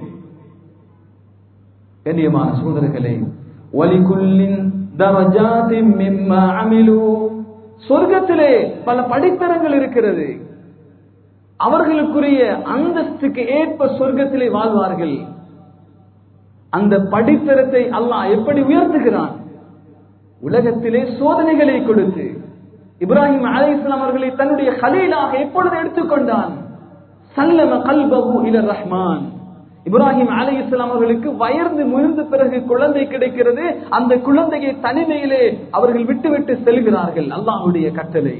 கண்ணியமான சகோதரர்களே வலிகுல்லின் தரஜாத்தின் மிம்மா அமிலு சொர்க்கத்திலே பல படித்தரங்கள் இருக்கிறது அவர்களுக்குரிய அந்தஸ்துக்கு ஏற்ப சொர்க்கத்திலே வாழ்வார்கள் அந்த படித்தரத்தை அல்லாஹ் எப்படி உயர்த்துகிறான் உலகத்திலே சோதனைகளை கொடுத்து இப்ராஹிம் அலை இஸ்லாம் அவர்களை தன்னுடைய கலீலாக எப்பொழுது எடுத்துக்கொண்டான் சல்லம கல்பகு இல ரஹ்மான் இப்ராஹிம் அலை இஸ்லாம் அவர்களுக்கு வயர்ந்து முயர்ந்த பிறகு குழந்தை கிடைக்கிறது அந்த குழந்தையை தனிமையிலே அவர்கள் விட்டுவிட்டு செல்கிறார்கள் அல்லாஹுடைய கட்டளை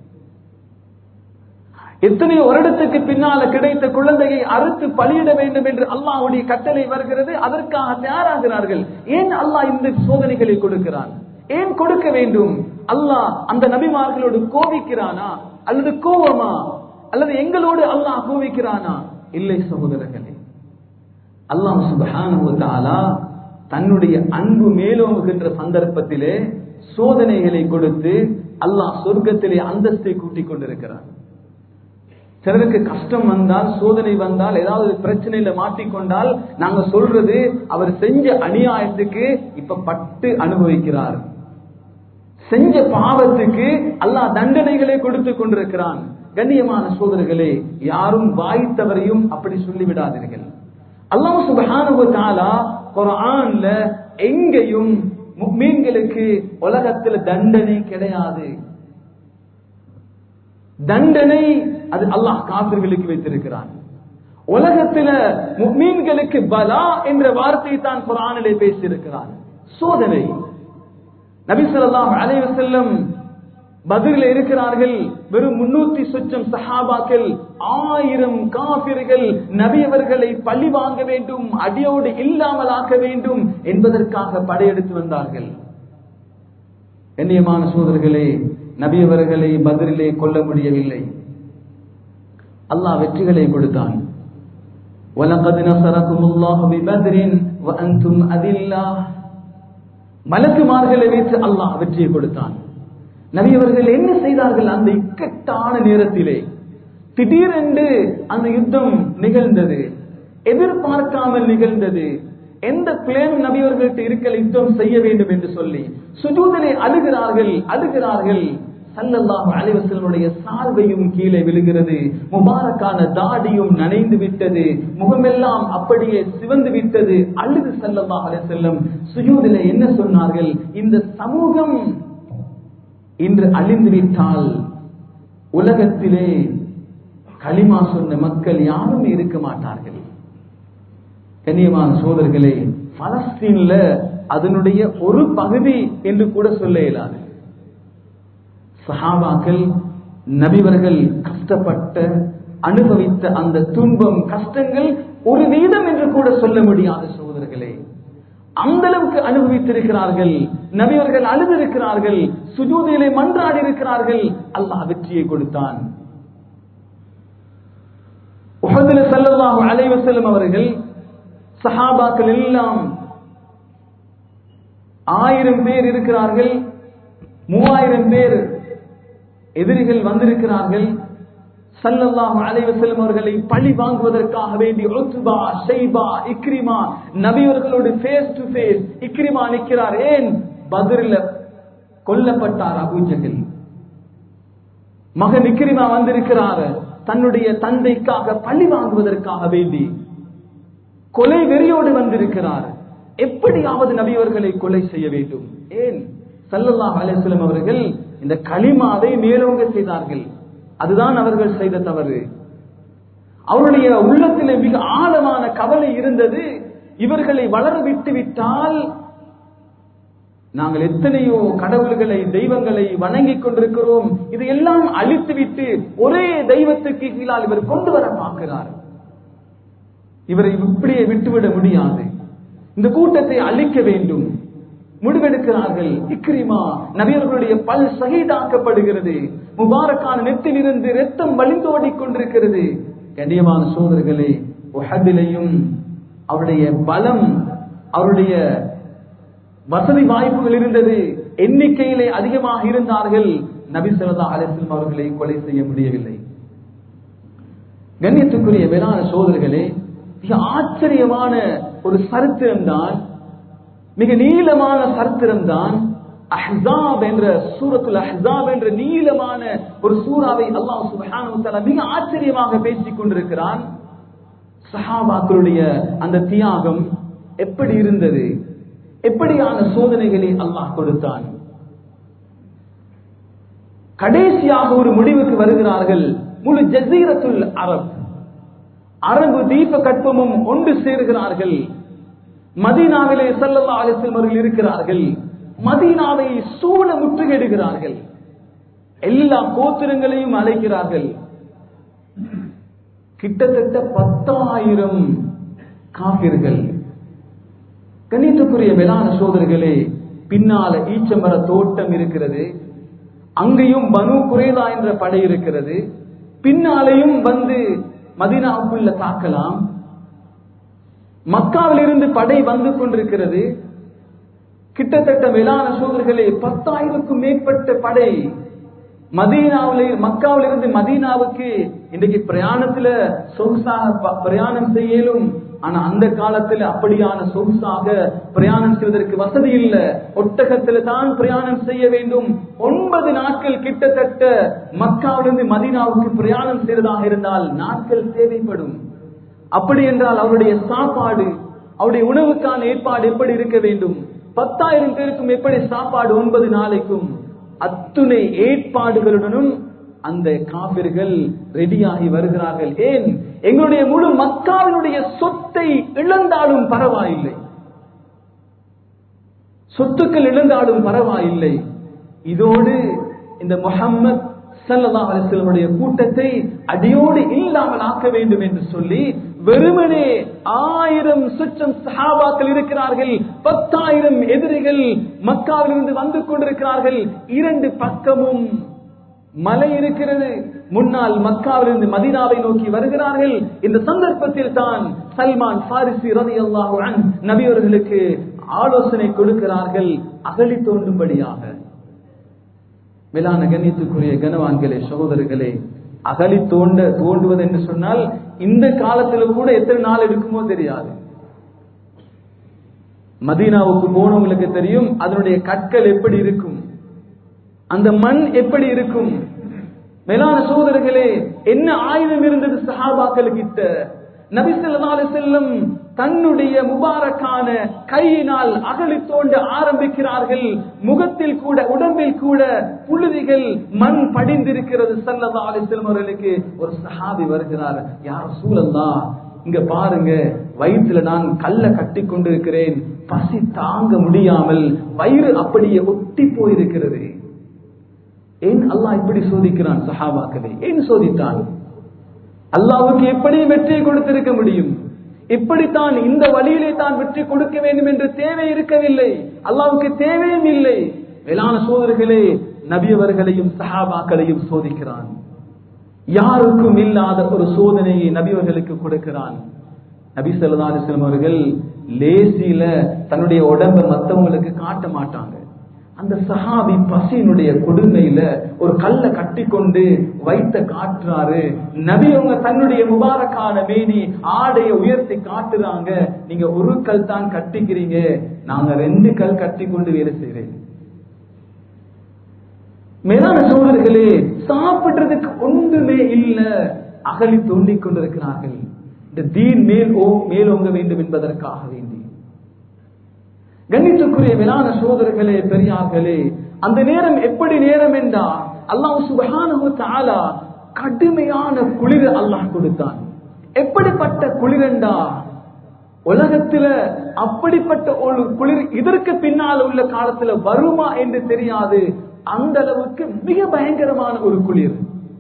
எத்தனையோ வருடத்துக்கு பின்னால கிடைத்த குழந்தையை அறுத்து பலியிட வேண்டும் என்று அல்லாஹுடைய கட்டளை வருகிறது அதற்காக தயாராகிறார்கள் ஏன் அல்லாஹ் இந்த சோதனைகளை கொடுக்கிறான் ஏன் கொடுக்க வேண்டும் அல்லாஹ் அந்த நபிமார்களோடு கோபிக்கிறானா அல்லது கோவமா அல்லது எங்களோடு அல்லாஹ் கோபிக்கிறானா இல்லை சகோதரர்களே அல்லாஹ் சுபஹானஹு தஆலா தன்னுடைய அன்பு மேலோங்குகின்ற சந்தர்ப்பத்திலே சோதனைகளை கொடுத்து அல்லாஹ் சொர்க்கத்திலே அந்தஸ்தை கூட்டிக் கொண்டிருக்கிறார் சிலருக்கு கஷ்டம் வந்தால் சோதனை வந்தால் ஏதாவது பிரச்சனையில மாட்டிக்கொண்டால் நாங்க சொல்றது அவர் செஞ்ச அநியாயத்துக்கு இப்ப பட்டு அனுபவிக்கிறார் செஞ்ச பாவத்துக்கு அல்லாஹ் தண்டனைகளை கொடுத்து கொண்டிருக்கிறான் கண்ணியமான சோதர்களே யாரும் வாய்த்தவரையும் அப்படி சொல்லிவிடாதீர்கள் அல்லாஹ் சுபஹானஹு தஆலா குர்ஆன்ல எங்கேயும் முஃமின்களுக்கு உலகத்துல தண்டனை கிடையாது தண்டனை அது அல்லாஹ் காபிர்களுக்கு வைத்திருக்கிறான் உலகத்துல முஃமின்களுக்கு பலா என்ற வார்த்தை தான் குர்ஆனிலே பேசியிருக்கிறான் சோதனை நபி ஸல்லல்லாஹு அலைஹி வஸல்லம் பதில இருக்கிறார்கள் வெறும் முன்னூத்தி சொச்சம் சஹாபாக்கள் ஆயிரம் காபிர்கள் நபியவர்களை பழி வாங்க வேண்டும் அடியோடு இல்லாமல் ஆக்க வேண்டும் என்பதற்காக படையெடுத்து வந்தார்கள் கண்ணியமான சோதர்களே நபியவர்களை பதிலே கொல்ல முடியவில்லை அல்லாஹ் வெற்றிகளை கொடுத்தான் وَلَقَدْ نَصَرَكُمُ اللَّهُ بِبَدْرٍ وَأَنْتُمْ أَذِلَّةٌ மலக்குமார்களை வைத்து அல்லாஹ் வெற்றியை கொடுத்தான் நபி அவர்கள் என்ன செய்தார்கள் அந்த இக்கட்டான நேரத்திலே திடீரென்று அந்த யுத்தம் நிகழ்ந்தது எதிர்பார்க்காமல் நிகழ்ந்தது எந்த பிளேனும் நபி அவர்கள்ட்ட இருக்கல யுத்தம் செய்ய வேண்டும் என்று சொல்லி சுஜூதனை அழுகிறார்கள் அழுகிறார்கள் சல்லல்லாஹு அலைஹி வஸல்லமுடைய சால்வையும் கீழே விழுகிறது முபாரக்கான தாடியும் நனைந்து விட்டது முகமெல்லாம் அப்படியே சிவந்து விட்டது அழுது சல்லல்லாஹு அலைஹி வஸல்லம் சுஜூதிலே என்ன சொன்னார்கள் இந்த சமூகம் இன்று அழிந்து விட்டால் உலகத்திலே களிமா சொன்ன மக்கள் யாரும் இருக்க மாட்டார்கள் கண்ணியமான சோதர்களே பலஸ்தீன்ல அதனுடைய ஒரு பகுதி என்று கூட சொல்ல இயலாது சஹாபாக்கள் நபிவர்கள் கஷ்டப்பட்ட அனுபவித்த அந்த துன்பம் கஷ்டங்கள் ஒரு வீதம் என்று கூட சொல்ல முடியாத சகோதரர்களே அந்த அளவுக்கு அனுபவித்திருக்கிறார்கள் நபியவர்கள் அழுதிருக்கிறார்கள் சுஜூதியிலே மன்றாடி இருக்கிறார்கள் அல்லாஹ் வெற்றியை கொடுத்தான் உஹதுல ஸல்லல்லாஹு அலைஹி வஸல்லம் அவர்கள் சஹாபாக்கள் எல்லாம் ஆயிரம் பேர் இருக்கிறார்கள் மூவாயிரம் பேர் எதிரிகள் வந்திருக்கிறார்கள் சல்லல்லாஹு அலைஹி வஸல்லம் அவர்களை பழி வாங்குவதற்காக வேண்டி உத்பா ஷைபா இக்ரிமா நபியவர்களோடு ஃபேஸ் டு ஃபேஸ் இக்ரிமா நிற்கிறார் ஏன் பத்ரில் கொல்லப்பட்டார் அபூஜகல் மகன் இக்ரிமா வந்திருக்கிறார் தன்னுடைய தந்தைக்காக பழி வாங்குவதற்காக வேண்டி கொலை வெறியோடு வந்திருக்கிறார் எப்படியாவது நபியவர்களை கொலை செய்ய வேண்டும் ஏன் சல்லல்லாஹு அலைஹி வஸல்லம் அவர்கள் இந்த களிமாவை மேலோங்க செய்தார்கள் அதுதான் அவர்கள் செய்த தவறு அவருடைய உள்ளத்திலே மிக ஆழமான கவலை இருந்தது இவர்களை வளர விட்டு விட்டால் நாங்கள் எத்தனையோ கடவுள்களை தெய்வங்களை வணங்கிக் கொண்டிருக்கிறோம் இதையெல்லாம் அழித்துவிட்டு ஒரே தெய்வத்துக்கு கீழால் இவர் கொண்டு வர பார்க்கிறார் இவரை இப்படியே விட்டுவிட முடியாது இந்த கூட்டத்தை அழிக்க வேண்டும் முடிவெடுக்கிறார்கள் இக்ரிமா நபியர்களுடைய பல் சகிதாக்கப்படுகிறது முபாரக்கான நெத்திலிருந்து ரத்தம் வழிந்தோடிக் கொண்டிருக்கிறது கண்ணியமான சோதர்களே உஹதிலையும் அவருடைய பலம் அவருடைய வசதி வாய்ப்புகள் இருந்தது எண்ணிக்கையிலே அதிகமாக இருந்தார்கள் நபி சொல்லா அலிஸ்லம் அவர்களை கொலை செய்ய முடியவில்லை கண்ணியத்துக்குரிய வேளாண் சோதர்களே மிக ஆச்சரியமான ஒரு சரித்திரம் தான் மிக நீளமான சரித்திரம் தான் அஹ்ஸாப் என்ற சூரத்துல் அஹ்ஸாப் என்ற நீளமான ஒரு சூறாவை அல்லாஹ் சுப்ஹானஹு வ தஆலா மிக ஆச்சரியமாக பேசிக் கொண்டிருக்கிறான் சஹாபாக்களுடைய அந்த தியாகம் எப்படி இருந்தது எப்படியான சோதனைகளை அல்லாஹ் கொடுத்தான் கடைசியாக ஒரு முடிவுக்கு வருகிறார்கள் முழு ஜசீரத்துல் அரப் அரபு தீப கற்பமும் ஒன்று சேருகிறார்கள் மதீனாவிலே சல்லல்லா அலிஸ்லம் அவர்கள் இருக்கிறார்கள் மதீனாவை சூழ முற்றுகையிடுகிறார்கள் எல்லா கோத்திரங்களையும் அழைக்கிறார்கள் கிட்டத்தட்ட பத்தாயிரம் காபிர்கள் கணித்துக்குரிய மேலான சோதர்களே பின்னால ஈச்சமர தோட்டம் இருக்கிறது அங்கேயும் பனு குரேதா என்ற படை இருக்கிறது பின்னாலேயும் வந்து மதீனாவுக்குள்ள தாக்கலாம் மக்காவில் இருந்து படை வந்து கொண்டிருக்கிறது கிட்டத்தட்ட மேலான சோதர்களே பத்தாயிரக்கும் மேற்பட்ட படை மதீனாவில் மக்காவில் இருந்து மதீனாவுக்கு இன்றைக்கு பிரயாணத்துல சொகுசாக பிரயாணம் செய்யலும் ஆனா அந்த காலத்துல அப்படியான சொகுசாக பிரயாணம் செய்வதற்கு வசதி இல்ல ஒட்டகத்துல தான் பிரயாணம் செய்ய வேண்டும் ஒன்பது நாட்கள் கிட்டத்தட்ட மக்காவிலிருந்து மதீனாவுக்கு பிரயாணம் செய்வதாக இருந்தால் நாட்கள் தேவைப்படும் அப்படி என்றால் அவருடைய சாப்பாடு அவருடைய உணவுக்கான ஏற்பாடு எப்படி இருக்க வேண்டும் பத்தாயிரம் பேருக்கும் எப்படி சாப்பாடு ஒன்பது நாளைக்கும் அத்துணை ஏற்பாடுகளுடனும் அந்த காபிர்கள் ரெடியாகி வருகிறார்கள் ஏன் எங்களுடைய முழு மக்காவினுடைய சொத்தை இழந்தாலும் பரவாயில்லை சொத்துக்கள் இழந்தாலும் பரவாயில்லை இதோடு இந்த முகம்மது சல்லா அலிஸ்லமுடைய கூட்டத்தை அடியோடு இல்லாமல் ஆக்க வேண்டும் என்று சொல்லி வெறுமனே ஆயிரம் சுற்றம் சஹாபாக்கள் இருக்கிறார்கள் பத்தாயிரம் எதிரிகள் மக்காவிலிருந்து வந்து கொண்டிருக்கிறார்கள் இரண்டு பக்கமும் மலை இருக்கிறது முன்னால் மக்காவிலிருந்து மதீனாவை நோக்கி வருகிறார்கள் இந்த சந்தர்ப்பத்தில் தான் சல்மான் பாரிசி ரதி அல்லாஹு நபியவர்களுக்கு ஆலோசனை கொடுக்கிறார்கள் அகழி தோண்டும்படியாக மேலான கண்ணியத்துக்குரிய கனவான்களே சகோதரர்களே அகழி தோண்ட தோண்டுவது என்று சொன்னால் இந்த காலத்துல கூட எத்தனை நாள் எடுக்குமோ தெரியாது மதீனாவுக்கு போனவங்களுக்கு தெரியும் அதனுடைய கற்கள் எப்படி இருக்கும் அந்த மண் எப்படி இருக்கும் மேலான சோதரர்களே என்ன ஆயுதம் இருந்தது சஹாபாக்கள் கிட்ட நபி ஸல்லல்லாஹு செல்லும் தன்னுடைய முபாரக்கான கையினால் அகழி தோண்ட ஆரம்பிக்கிறார்கள் முகத்தில் கூட உடம்பில் கூட புழுதிகள் மண் படிந்திருக்கிறது சல்லல்லா அலிஸ்லம் அவர்களுக்கு ஒரு சஹாபி வருகிறார் யார் சூழல்லா இங்க பாருங்க வயிற்றுல நான் கல்ல கட்டி கொண்டிருக்கிறேன் பசி தாங்க முடியாமல் வயிறு அப்படியே ஒட்டி போயிருக்கிறது ஏன் அல்லாஹ் இப்படி சோதிக்கிறான் சஹாபாக்களை ஏன் சோதித்தான் அல்லாவுக்கு எப்படி வெற்றியை கொடுத்திருக்க முடியும் இப்படித்தான் இந்த வழியிலே தான் வெற்றி கொடுக்க வேண்டும் என்று தேவை இருக்கவில்லை அல்லாவுக்கு தேவையும் இல்லை மேலான சோதர்களே நபியவர்களையும் சஹாபாக்களையும் சோதிக்கிறான் யாருக்கும் இல்லாத ஒரு சோதனையை நபியவர்களுக்கு கொடுக்கிறான் நபி சொல்லா அலிஸ்லாம் அவர்கள் லேசியில தன்னுடைய உடம்ப மத்தவங்களுக்கு காட்ட மாட்டாங்க அந்த சஹாபி பசியினுடைய கொடுமையில ஒரு கல்ல கட்டி கொண்டு வைத்த காட்டுறாரு நபி அவங்க தன்னுடைய முபாரக்கான மேனி ஆடைய உயர்த்தி காட்டுறாங்க நீங்க ஒரு கல் தான் கட்டிக்கிறீங்க நாங்க ரெண்டு கல் கட்டி கொண்டு வேலை செய்யறேன் மேலான சோழர்களே சாப்பிடுறதுக்கு ஒன்றுமே இல்ல அகலி தோண்டிக் கொண்டிருக்கிறார்கள் இந்த தீன் மேல் ஓ மேலோங்க வேண்டும் என்பதற்காக வேண்டி கண்ணியத்துக்குரிய மேலான சோதர்களே பெரியார்களே அந்த நேரம் எப்படி நேரம் என்றா அல்லாஹ் சுபஹானஹு தஆலா கடுமையான குளிர் அல்லாஹ் கொடுத்தான் எப்படிப்பட்ட குளிரண்டா உலகத்துல அப்படிப்பட்ட ஒரு குளிர் இதற்கு பின்னால் உள்ள காலத்துல வருமா என்று தெரியாது அந்த அளவுக்கு மிக பயங்கரமான ஒரு குளிர்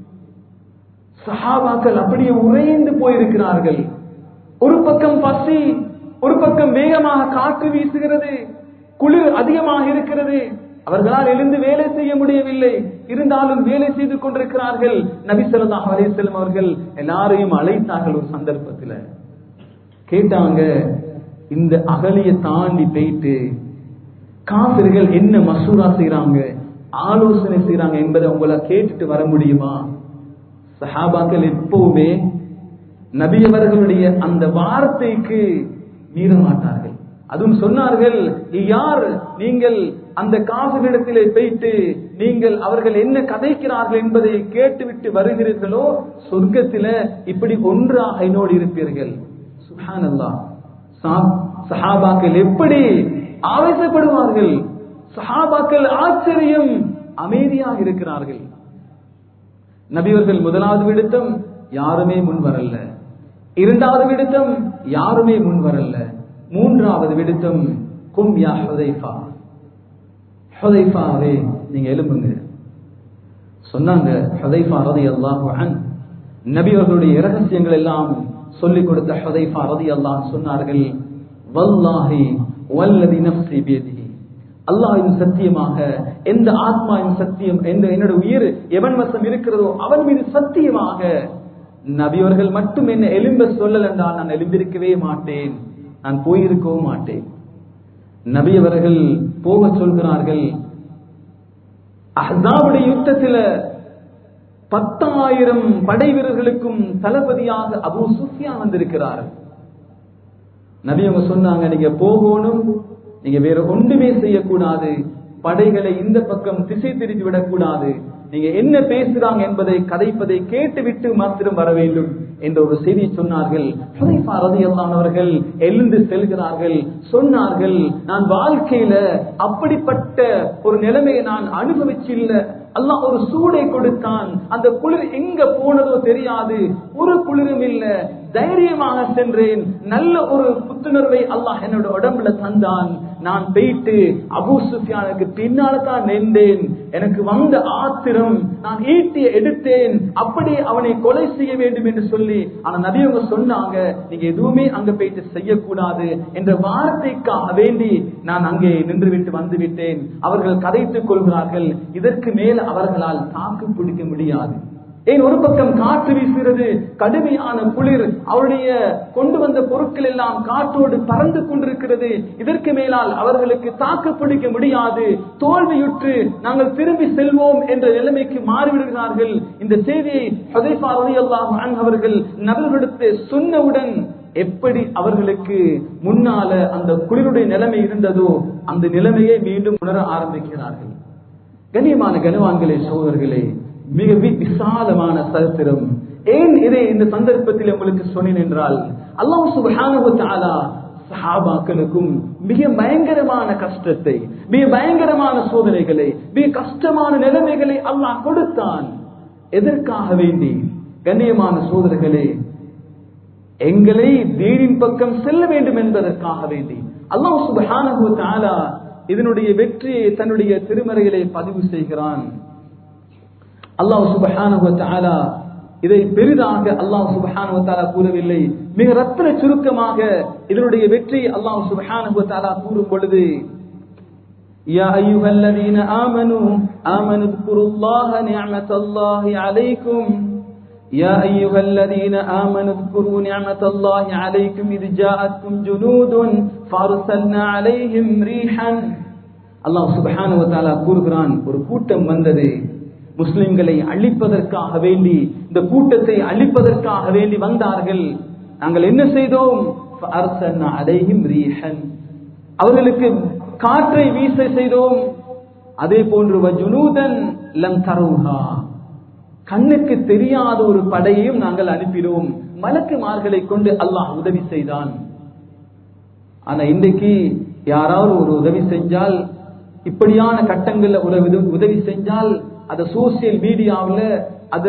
சஹாபாக்கள் அப்படியே உறைந்து போயிருக்கிறார்கள் ஒரு பக்கம் பசி ஒரு பக்கம் வேகமாக காற்று வீசுகிறது குளிர் அதிகமாக இருக்கிறது அவர்களால் எழுந்து வேலை செய்ய முடியவில்லை இருந்தாலும் வேலை செய்து கொண்டிருக்கிறார்கள் நபி ஸல்லல்லாஹு அலைஹி வஸல்லம் அவர்கள் எல்லாரையும் அழைத்தார்கள் ஒரு சந்தர்ப்பத்துல கேட்டாங்க இந்த அகலிய தாண்டி போயிட்டு காபிர்கள் என்ன மசூரா செய்யறாங்க ஆலோசனை செய்யறாங்க என்பதை உங்களை கேட்டுட்டு வர முடியுமா சஹாபாக்கள் எப்பவுமே நபியவர்களுடைய அந்த வார்த்தைக்கு மீற மாட்டார்கள் அதுவும் சொன்னார்கள் யார் நீங்கள் அந்த காசுகளிடத்திலே போயிட்டு நீங்கள் அவர்கள் என்ன கதைக்கிறார்கள் என்பதை கேட்டுவிட்டு வருகிறீர்களோ சொர்க்கத்தில இப்படி ஒன்றாக என்னோடு இருப்பீர்கள் சுஹானல்லா சஹாபாக்கள் எப்படி ஆவேசப்படுவார்கள் சஹாபாக்கள் ஆச்சரியம் அமைதியாக இருக்கிறார்கள் நபிவர்கள் முதலாவது விடுத்தம் யாருமே முன் வரல இரண்டாவது விடுத்தம் யாருமே முன் வரல மூன்றாவது விடுத்தம் கும் யா ஹுதைஃபா ஹுதைஃபாவே நீங்க எழும்புங்க சொன்னாங்க ஹுதைஃபா ரலியல்லாஹு அன் நபி அவர்களுடைய இரகசியங்கள் எல்லாம் சொல்லிக் கொடுத்த ஹுதைஃபா ரலியல்லாஹு சொன்னார்கள் வல்லாஹி வல்லதி நஃப்ஸி பியதிஹி அல்லாஹின் சத்தியமாக எந்த ஆத்மாவின் சத்தியம் எந்த என்னோட உயிர் எவன் வசம் இருக்கிறதோ அவன் மீது சத்தியமாக நபியவர்கள் மட்டும் என்ன எலும்ப சொல்லல் என்றால் நான் எலும்பிருக்கவே மாட்டேன் நான் போயிருக்கவும் மாட்டேன் நபியவர்கள் போக சொல்கிறார்கள் அஹாவுடைய யுத்தத்தில பத்தாயிரம் படை வீரர்களுக்கும் தளபதியாக அபு சுஃபியா வந்திருக்கிறார் நபி அவங்க சொன்னாங்க நீங்க போகணும் நீங்க வேற ஒன்றுமே செய்யக்கூடாது படைகளை இந்த பக்கம் திசை திருப்பி விடக்கூடாது நீங்க என்ன பேசுறாங்க என்பதை கதைப்பதை கேட்டுவிட்டு மாத்திரம் வர வேண்டும் என்ற ஒரு செய்தி சொன்னார்கள் அவர்கள் எழுந்து செல்கிறார்கள் சொன்னார்கள் நான் வாழ்க்கையில அப்படிப்பட்ட ஒரு நிலைமையை நான் அனுபவிச்சில்ல அல்லாஹ் ஒரு சூடை கொடுத்தான் அந்த குளிர் எங்க போனதோ தெரியாது ஒரு குளிரும் இல்ல தைரியமாக சென்றேன் நல்ல ஒரு புத்துணர்வை அல்லாஹ் என்னோட உடம்புல தந்தான் நான் போயிட்டு அபு சுஃபியானுக்கு பின்னால தான் நின்றேன் எனக்கு வந்த ஆத்திரம் நான் ஈட்டிய எடுத்தேன் அப்படியே அவனை கொலை செய்ய வேண்டும் என்று சொல்லி ஆனா நபியவங்க சொன்னாங்க நீங்க எதுவுமே அங்க போயிட்டு செய்யக்கூடாது என்ற வார்த்தைக்காக வேண்டி நான் அங்கே நின்று விட்டு வந்து விட்டேன் அவர்கள் கதைத்துக் கொள்கிறார்கள் இதற்கு மேல் அவர்களால் தாக்கு பிடிக்க முடியாது ஏன் ஒரு பக்கம் காற்று வீசுகிறது கடுமையான குளிர் அவருடைய கொண்டு வந்த பொருட்கள் எல்லாம் காற்றோடு பறந்து கொண்டிருக்கிறது இதற்கு மேலால் அவர்களுக்கு தாக்கு பிடிக்க முடியாது தோல்வியுற்று நாங்கள் திரும்பி செல்வோம் என்ற நிலைமைக்கு மாறிவிடுகிறார்கள் இந்த செய்தியை அவர்கள் நபர்களுக்கு சொன்னவுடன் எப்படி அவர்களுக்கு முன்னால அந்த குளிருடைய நிலைமை இருந்ததோ அந்த நிலைமையை மீண்டும் உணர ஆரம்பிக்கிறார்கள் கண்ணியமான கனவான்களே சோதர்களே மிக விசாலமான சரித்திரம் ஏன் இதை இந்த சந்தர்ப்பத்தில் உங்களுக்கு சொன்னேன் என்றால் அல்லாஹ் சுபஹானஹு தஆலா சஹாபாக்களுக்கும் மிக பயங்கரமான கஷ்டத்தை மிக பயங்கரமான சோதனைகளை மிக கஷ்டமான நிலைமைகளை அல்லாஹ் கொடுத்தான் எதற்காக வேண்டி கண்ணியமான சோதனைகளே எங்களை தீனின் பக்கம் செல்ல வேண்டும் என்பதற்காக வேண்டி அல்லாஹ் சுபஹானஹு தஆலா இதனுடைய வெற்றியை தன்னுடைய திருமறைகளை பதிவு செய்கிறான் அல்லாஹ் சுபஹானஹு தஆலா இதை பெரிதாக அல்லாஹ் சுபஹானு தாலா கூறவில்லை மிக ரத்தின சுருக்கமாக இதனுடைய வெற்றி அல்லாஹ் சுபஹானு தாலா கூறும் பொழுது يا أيها الذين آمنوا آمنوا اذكروا الله نعمة الله عليكم يا أيها الذين آمنوا اذكروا نعمة الله عليكم إذ جاءتكم جنود فأرسلنا عليهم ريحا الله سبحانه وتعالى கூறுகிறான் ஒரு கூட்டம் வந்தது முஸ்லிம்களை அழிப்பதற்காக வேண்டி இந்த கூட்டத்தை அழிப்பதற்காக வேண்டி வந்தார்கள் நாங்கள் என்ன செய்தோம் அலைஹிம் ரீஹன் அவர்களுக்கு காற்றை வீச செய்தோம் அதே போன்று வஜுனூதன் லம் தருஹா கண்ணுக்கு தெரியாத ஒரு படையையும் நாங்கள் அனுப்பினோம் மலக்குமார்களை கொண்டு அல்லாஹ் உதவி செய்தான் ஆனா இன்றைக்கு யாராவது ஒரு உதவி செஞ்சால் இப்படியான கட்டங்கள்ல ஒரு உதவி செஞ்சால் அத சோசியல் மீடியாவில் அத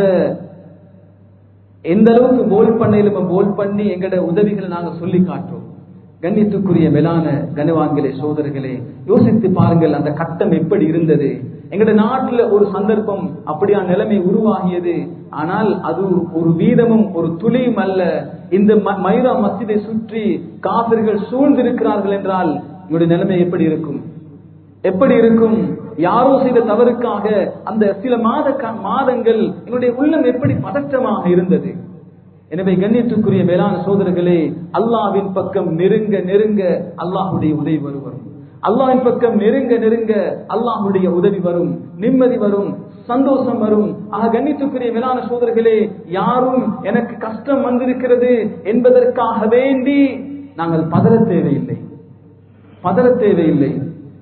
எந்த அளவுக்கு போல் பண்ண போல் பண்ணி எங்கட உதவிகளை நாங்க சொல்லி காட்டுறோம் கண்ணியத்துக்குரிய மேலான கனவான்களே சோதர்களே யோசித்து பாருங்கள் அந்த கட்டம் எப்படி இருந்தது எங்கட நாட்டுல ஒரு சந்தர்ப்பம் அப்படியா நிலைமை உருவாகியது ஆனால் அது ஒரு வீதமும் ஒரு துளியும் அல்ல இந்த மைரா மசிதை சுற்றி காவிர்கள் சூழ்ந்திருக்கிறார்கள் என்றால் எங்களுடைய நிலைமை எப்படி இருக்கும் எப்படி இருக்கும் யாரோ செய்த தவறுக்காக அந்த சில மாத மாதங்கள் எங்களுடைய உள்ளம் எப்படி பதற்றமாக இருந்தது எனவே கண்ணியத்துக்குரிய மேலான சோதரர்களே அல்லாவின் பக்கம் நெருங்க நெருங்க அல்லாஹுடைய உதவி வரும் அல்லாவின் பக்கம் நெருங்க நெருங்க அல்லாஹுடைய உதவி வரும் நிம்மதி வரும் சந்தோஷம் வரும் ஆக கண்ணியத்துக்குரிய மேலான சோதரர்களே யாரும் எனக்கு கஷ்டம் வந்திருக்கிறது என்பதற்காக வேண்டி நாங்கள் பதற தேவையில்லை பதற தேவையில்லை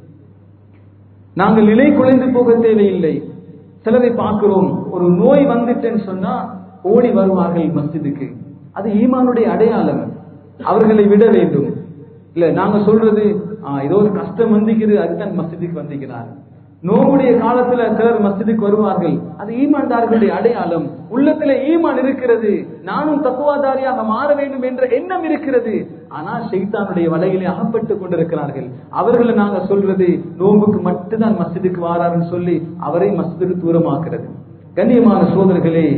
நாங்கள் நிலை குலைந்து போக தேவையில்லை சிலரை பார்க்கிறோம் ஒரு நோய் வந்துட்டேன்னு சொன்னா ஓடி வருவார்கள் மஸ்ஜிதுக்கு அது ஈமானுடைய அடையாளம் அவர்களை விட வேண்டும் இல்ல நாங்க சொல்றது ஏதோ ஒரு கஷ்டம் வந்திக்கிறது அதுதான் மஸ்ஜிதுக்கு வந்திக்கிறார் நோவுடைய காலத்துல சிலர் மஸ்ஜிதுக்கு வருவார்கள் அது ஈமான்தார்களுடைய அடையாளம் உள்ளத்துல ஈமான் இருக்கிறது நானும் தத்துவாதாரியாக மாற வேண்டும் என்ற எண்ணம் இருக்கிறது ஆனால் ஷெய்தானுடைய வலையிலே அகப்பட்டு கொண்டிருக்கிறார்கள் அவர்களை நாங்க சொல்றது நோம்புக்கு மட்டும்தான் மஸ்ஜிதுக்கு வாராருன்னு சொல்லி அவரை மஸ்ஜிதுக்கு தூரமாக்குறது கண்ணியமான சோதர்களே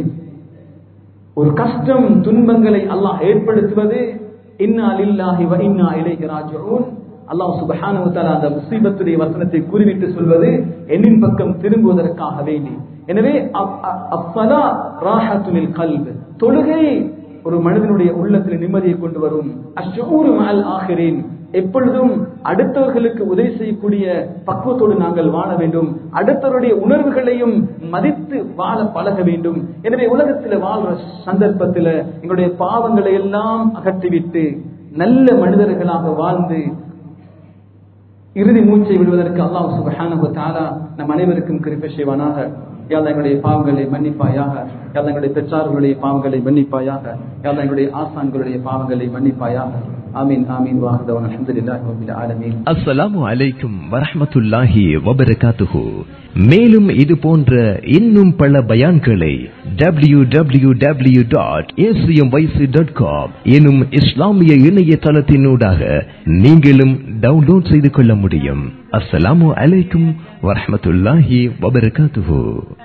ஒரு கஷ்டம் துன்பங்களை அல்லாஹ் ஏற்படுத்துவது இன்னா லில்லாஹி வ இன்னா இலைஹி ராஜிஊன் அல்லாஹ் சுப்ஹானஹு வ தஆலா அந்த முஸீபத்துடைய வசனத்தை குறிவிட்டு சொல்வது என்னின் பக்கம் திரும்புவதற்காக வேண்டி எனவே அஃபலா ராஹத்துல் கல்ப் தொழுகை ஒரு மனிதனுடைய உள்ளத்தில் நிம்மதியை கொண்டு வரும் அஷ்ஷூரு மஅல் ஆஹிரின் எப்பொழுதும் அடுத்தவர்களுக்கு உதவி செய்யக்கூடிய பக்குவத்தோடு நாங்கள் வாழ வேண்டும் அடுத்தவருடைய உணர்வுகளையும் மதித்து வாழ பழக வேண்டும் எனவே உலகத்தில் வாழ்ற சந்தர்ப்பத்தில் எங்களுடைய பாவங்களை எல்லாம் அகற்றிவிட்டு நல்ல மனிதர்களாக வாழ்ந்து இறுதி மூச்சை விடுவதற்கு அல்லாஹ் சுபஹானஹு தஆலா நம் அனைவருக்கும் கிருபை செய்வானாக யாழ்லா எங்களுடைய பாவங்களை மன்னிப்பாயாக யாழ்லா எங்களுடைய பெற்றார்களுடைய பாவங்களை மன்னிப்பாயாக யாழ்லா எங்களுடைய ஆசான்களுடைய பாவங்களை மன்னிப்பாயாக ஆமீன் ஆமீன் வாஹதவன் அல்ஹம்துலில்லாஹி ரப்பில் ஆலமீன் அஸ்ஸலாமு அலைக்கும் வரஹ்மத்துல்லாஹி வபரகாத்துஹு மேலும் இது போன்ற இன்னும் பல பயான்களை W W W dot dot com எனும் இஸ்லாமிய இணையதளத்தினூடாக நீங்களும் டவுன்லோட் செய்து கொள்ள முடியும் அஸ்ஸலாமு அலைக்கும் வரஹ்மத்துல்லாஹி வபரகாத்துஹு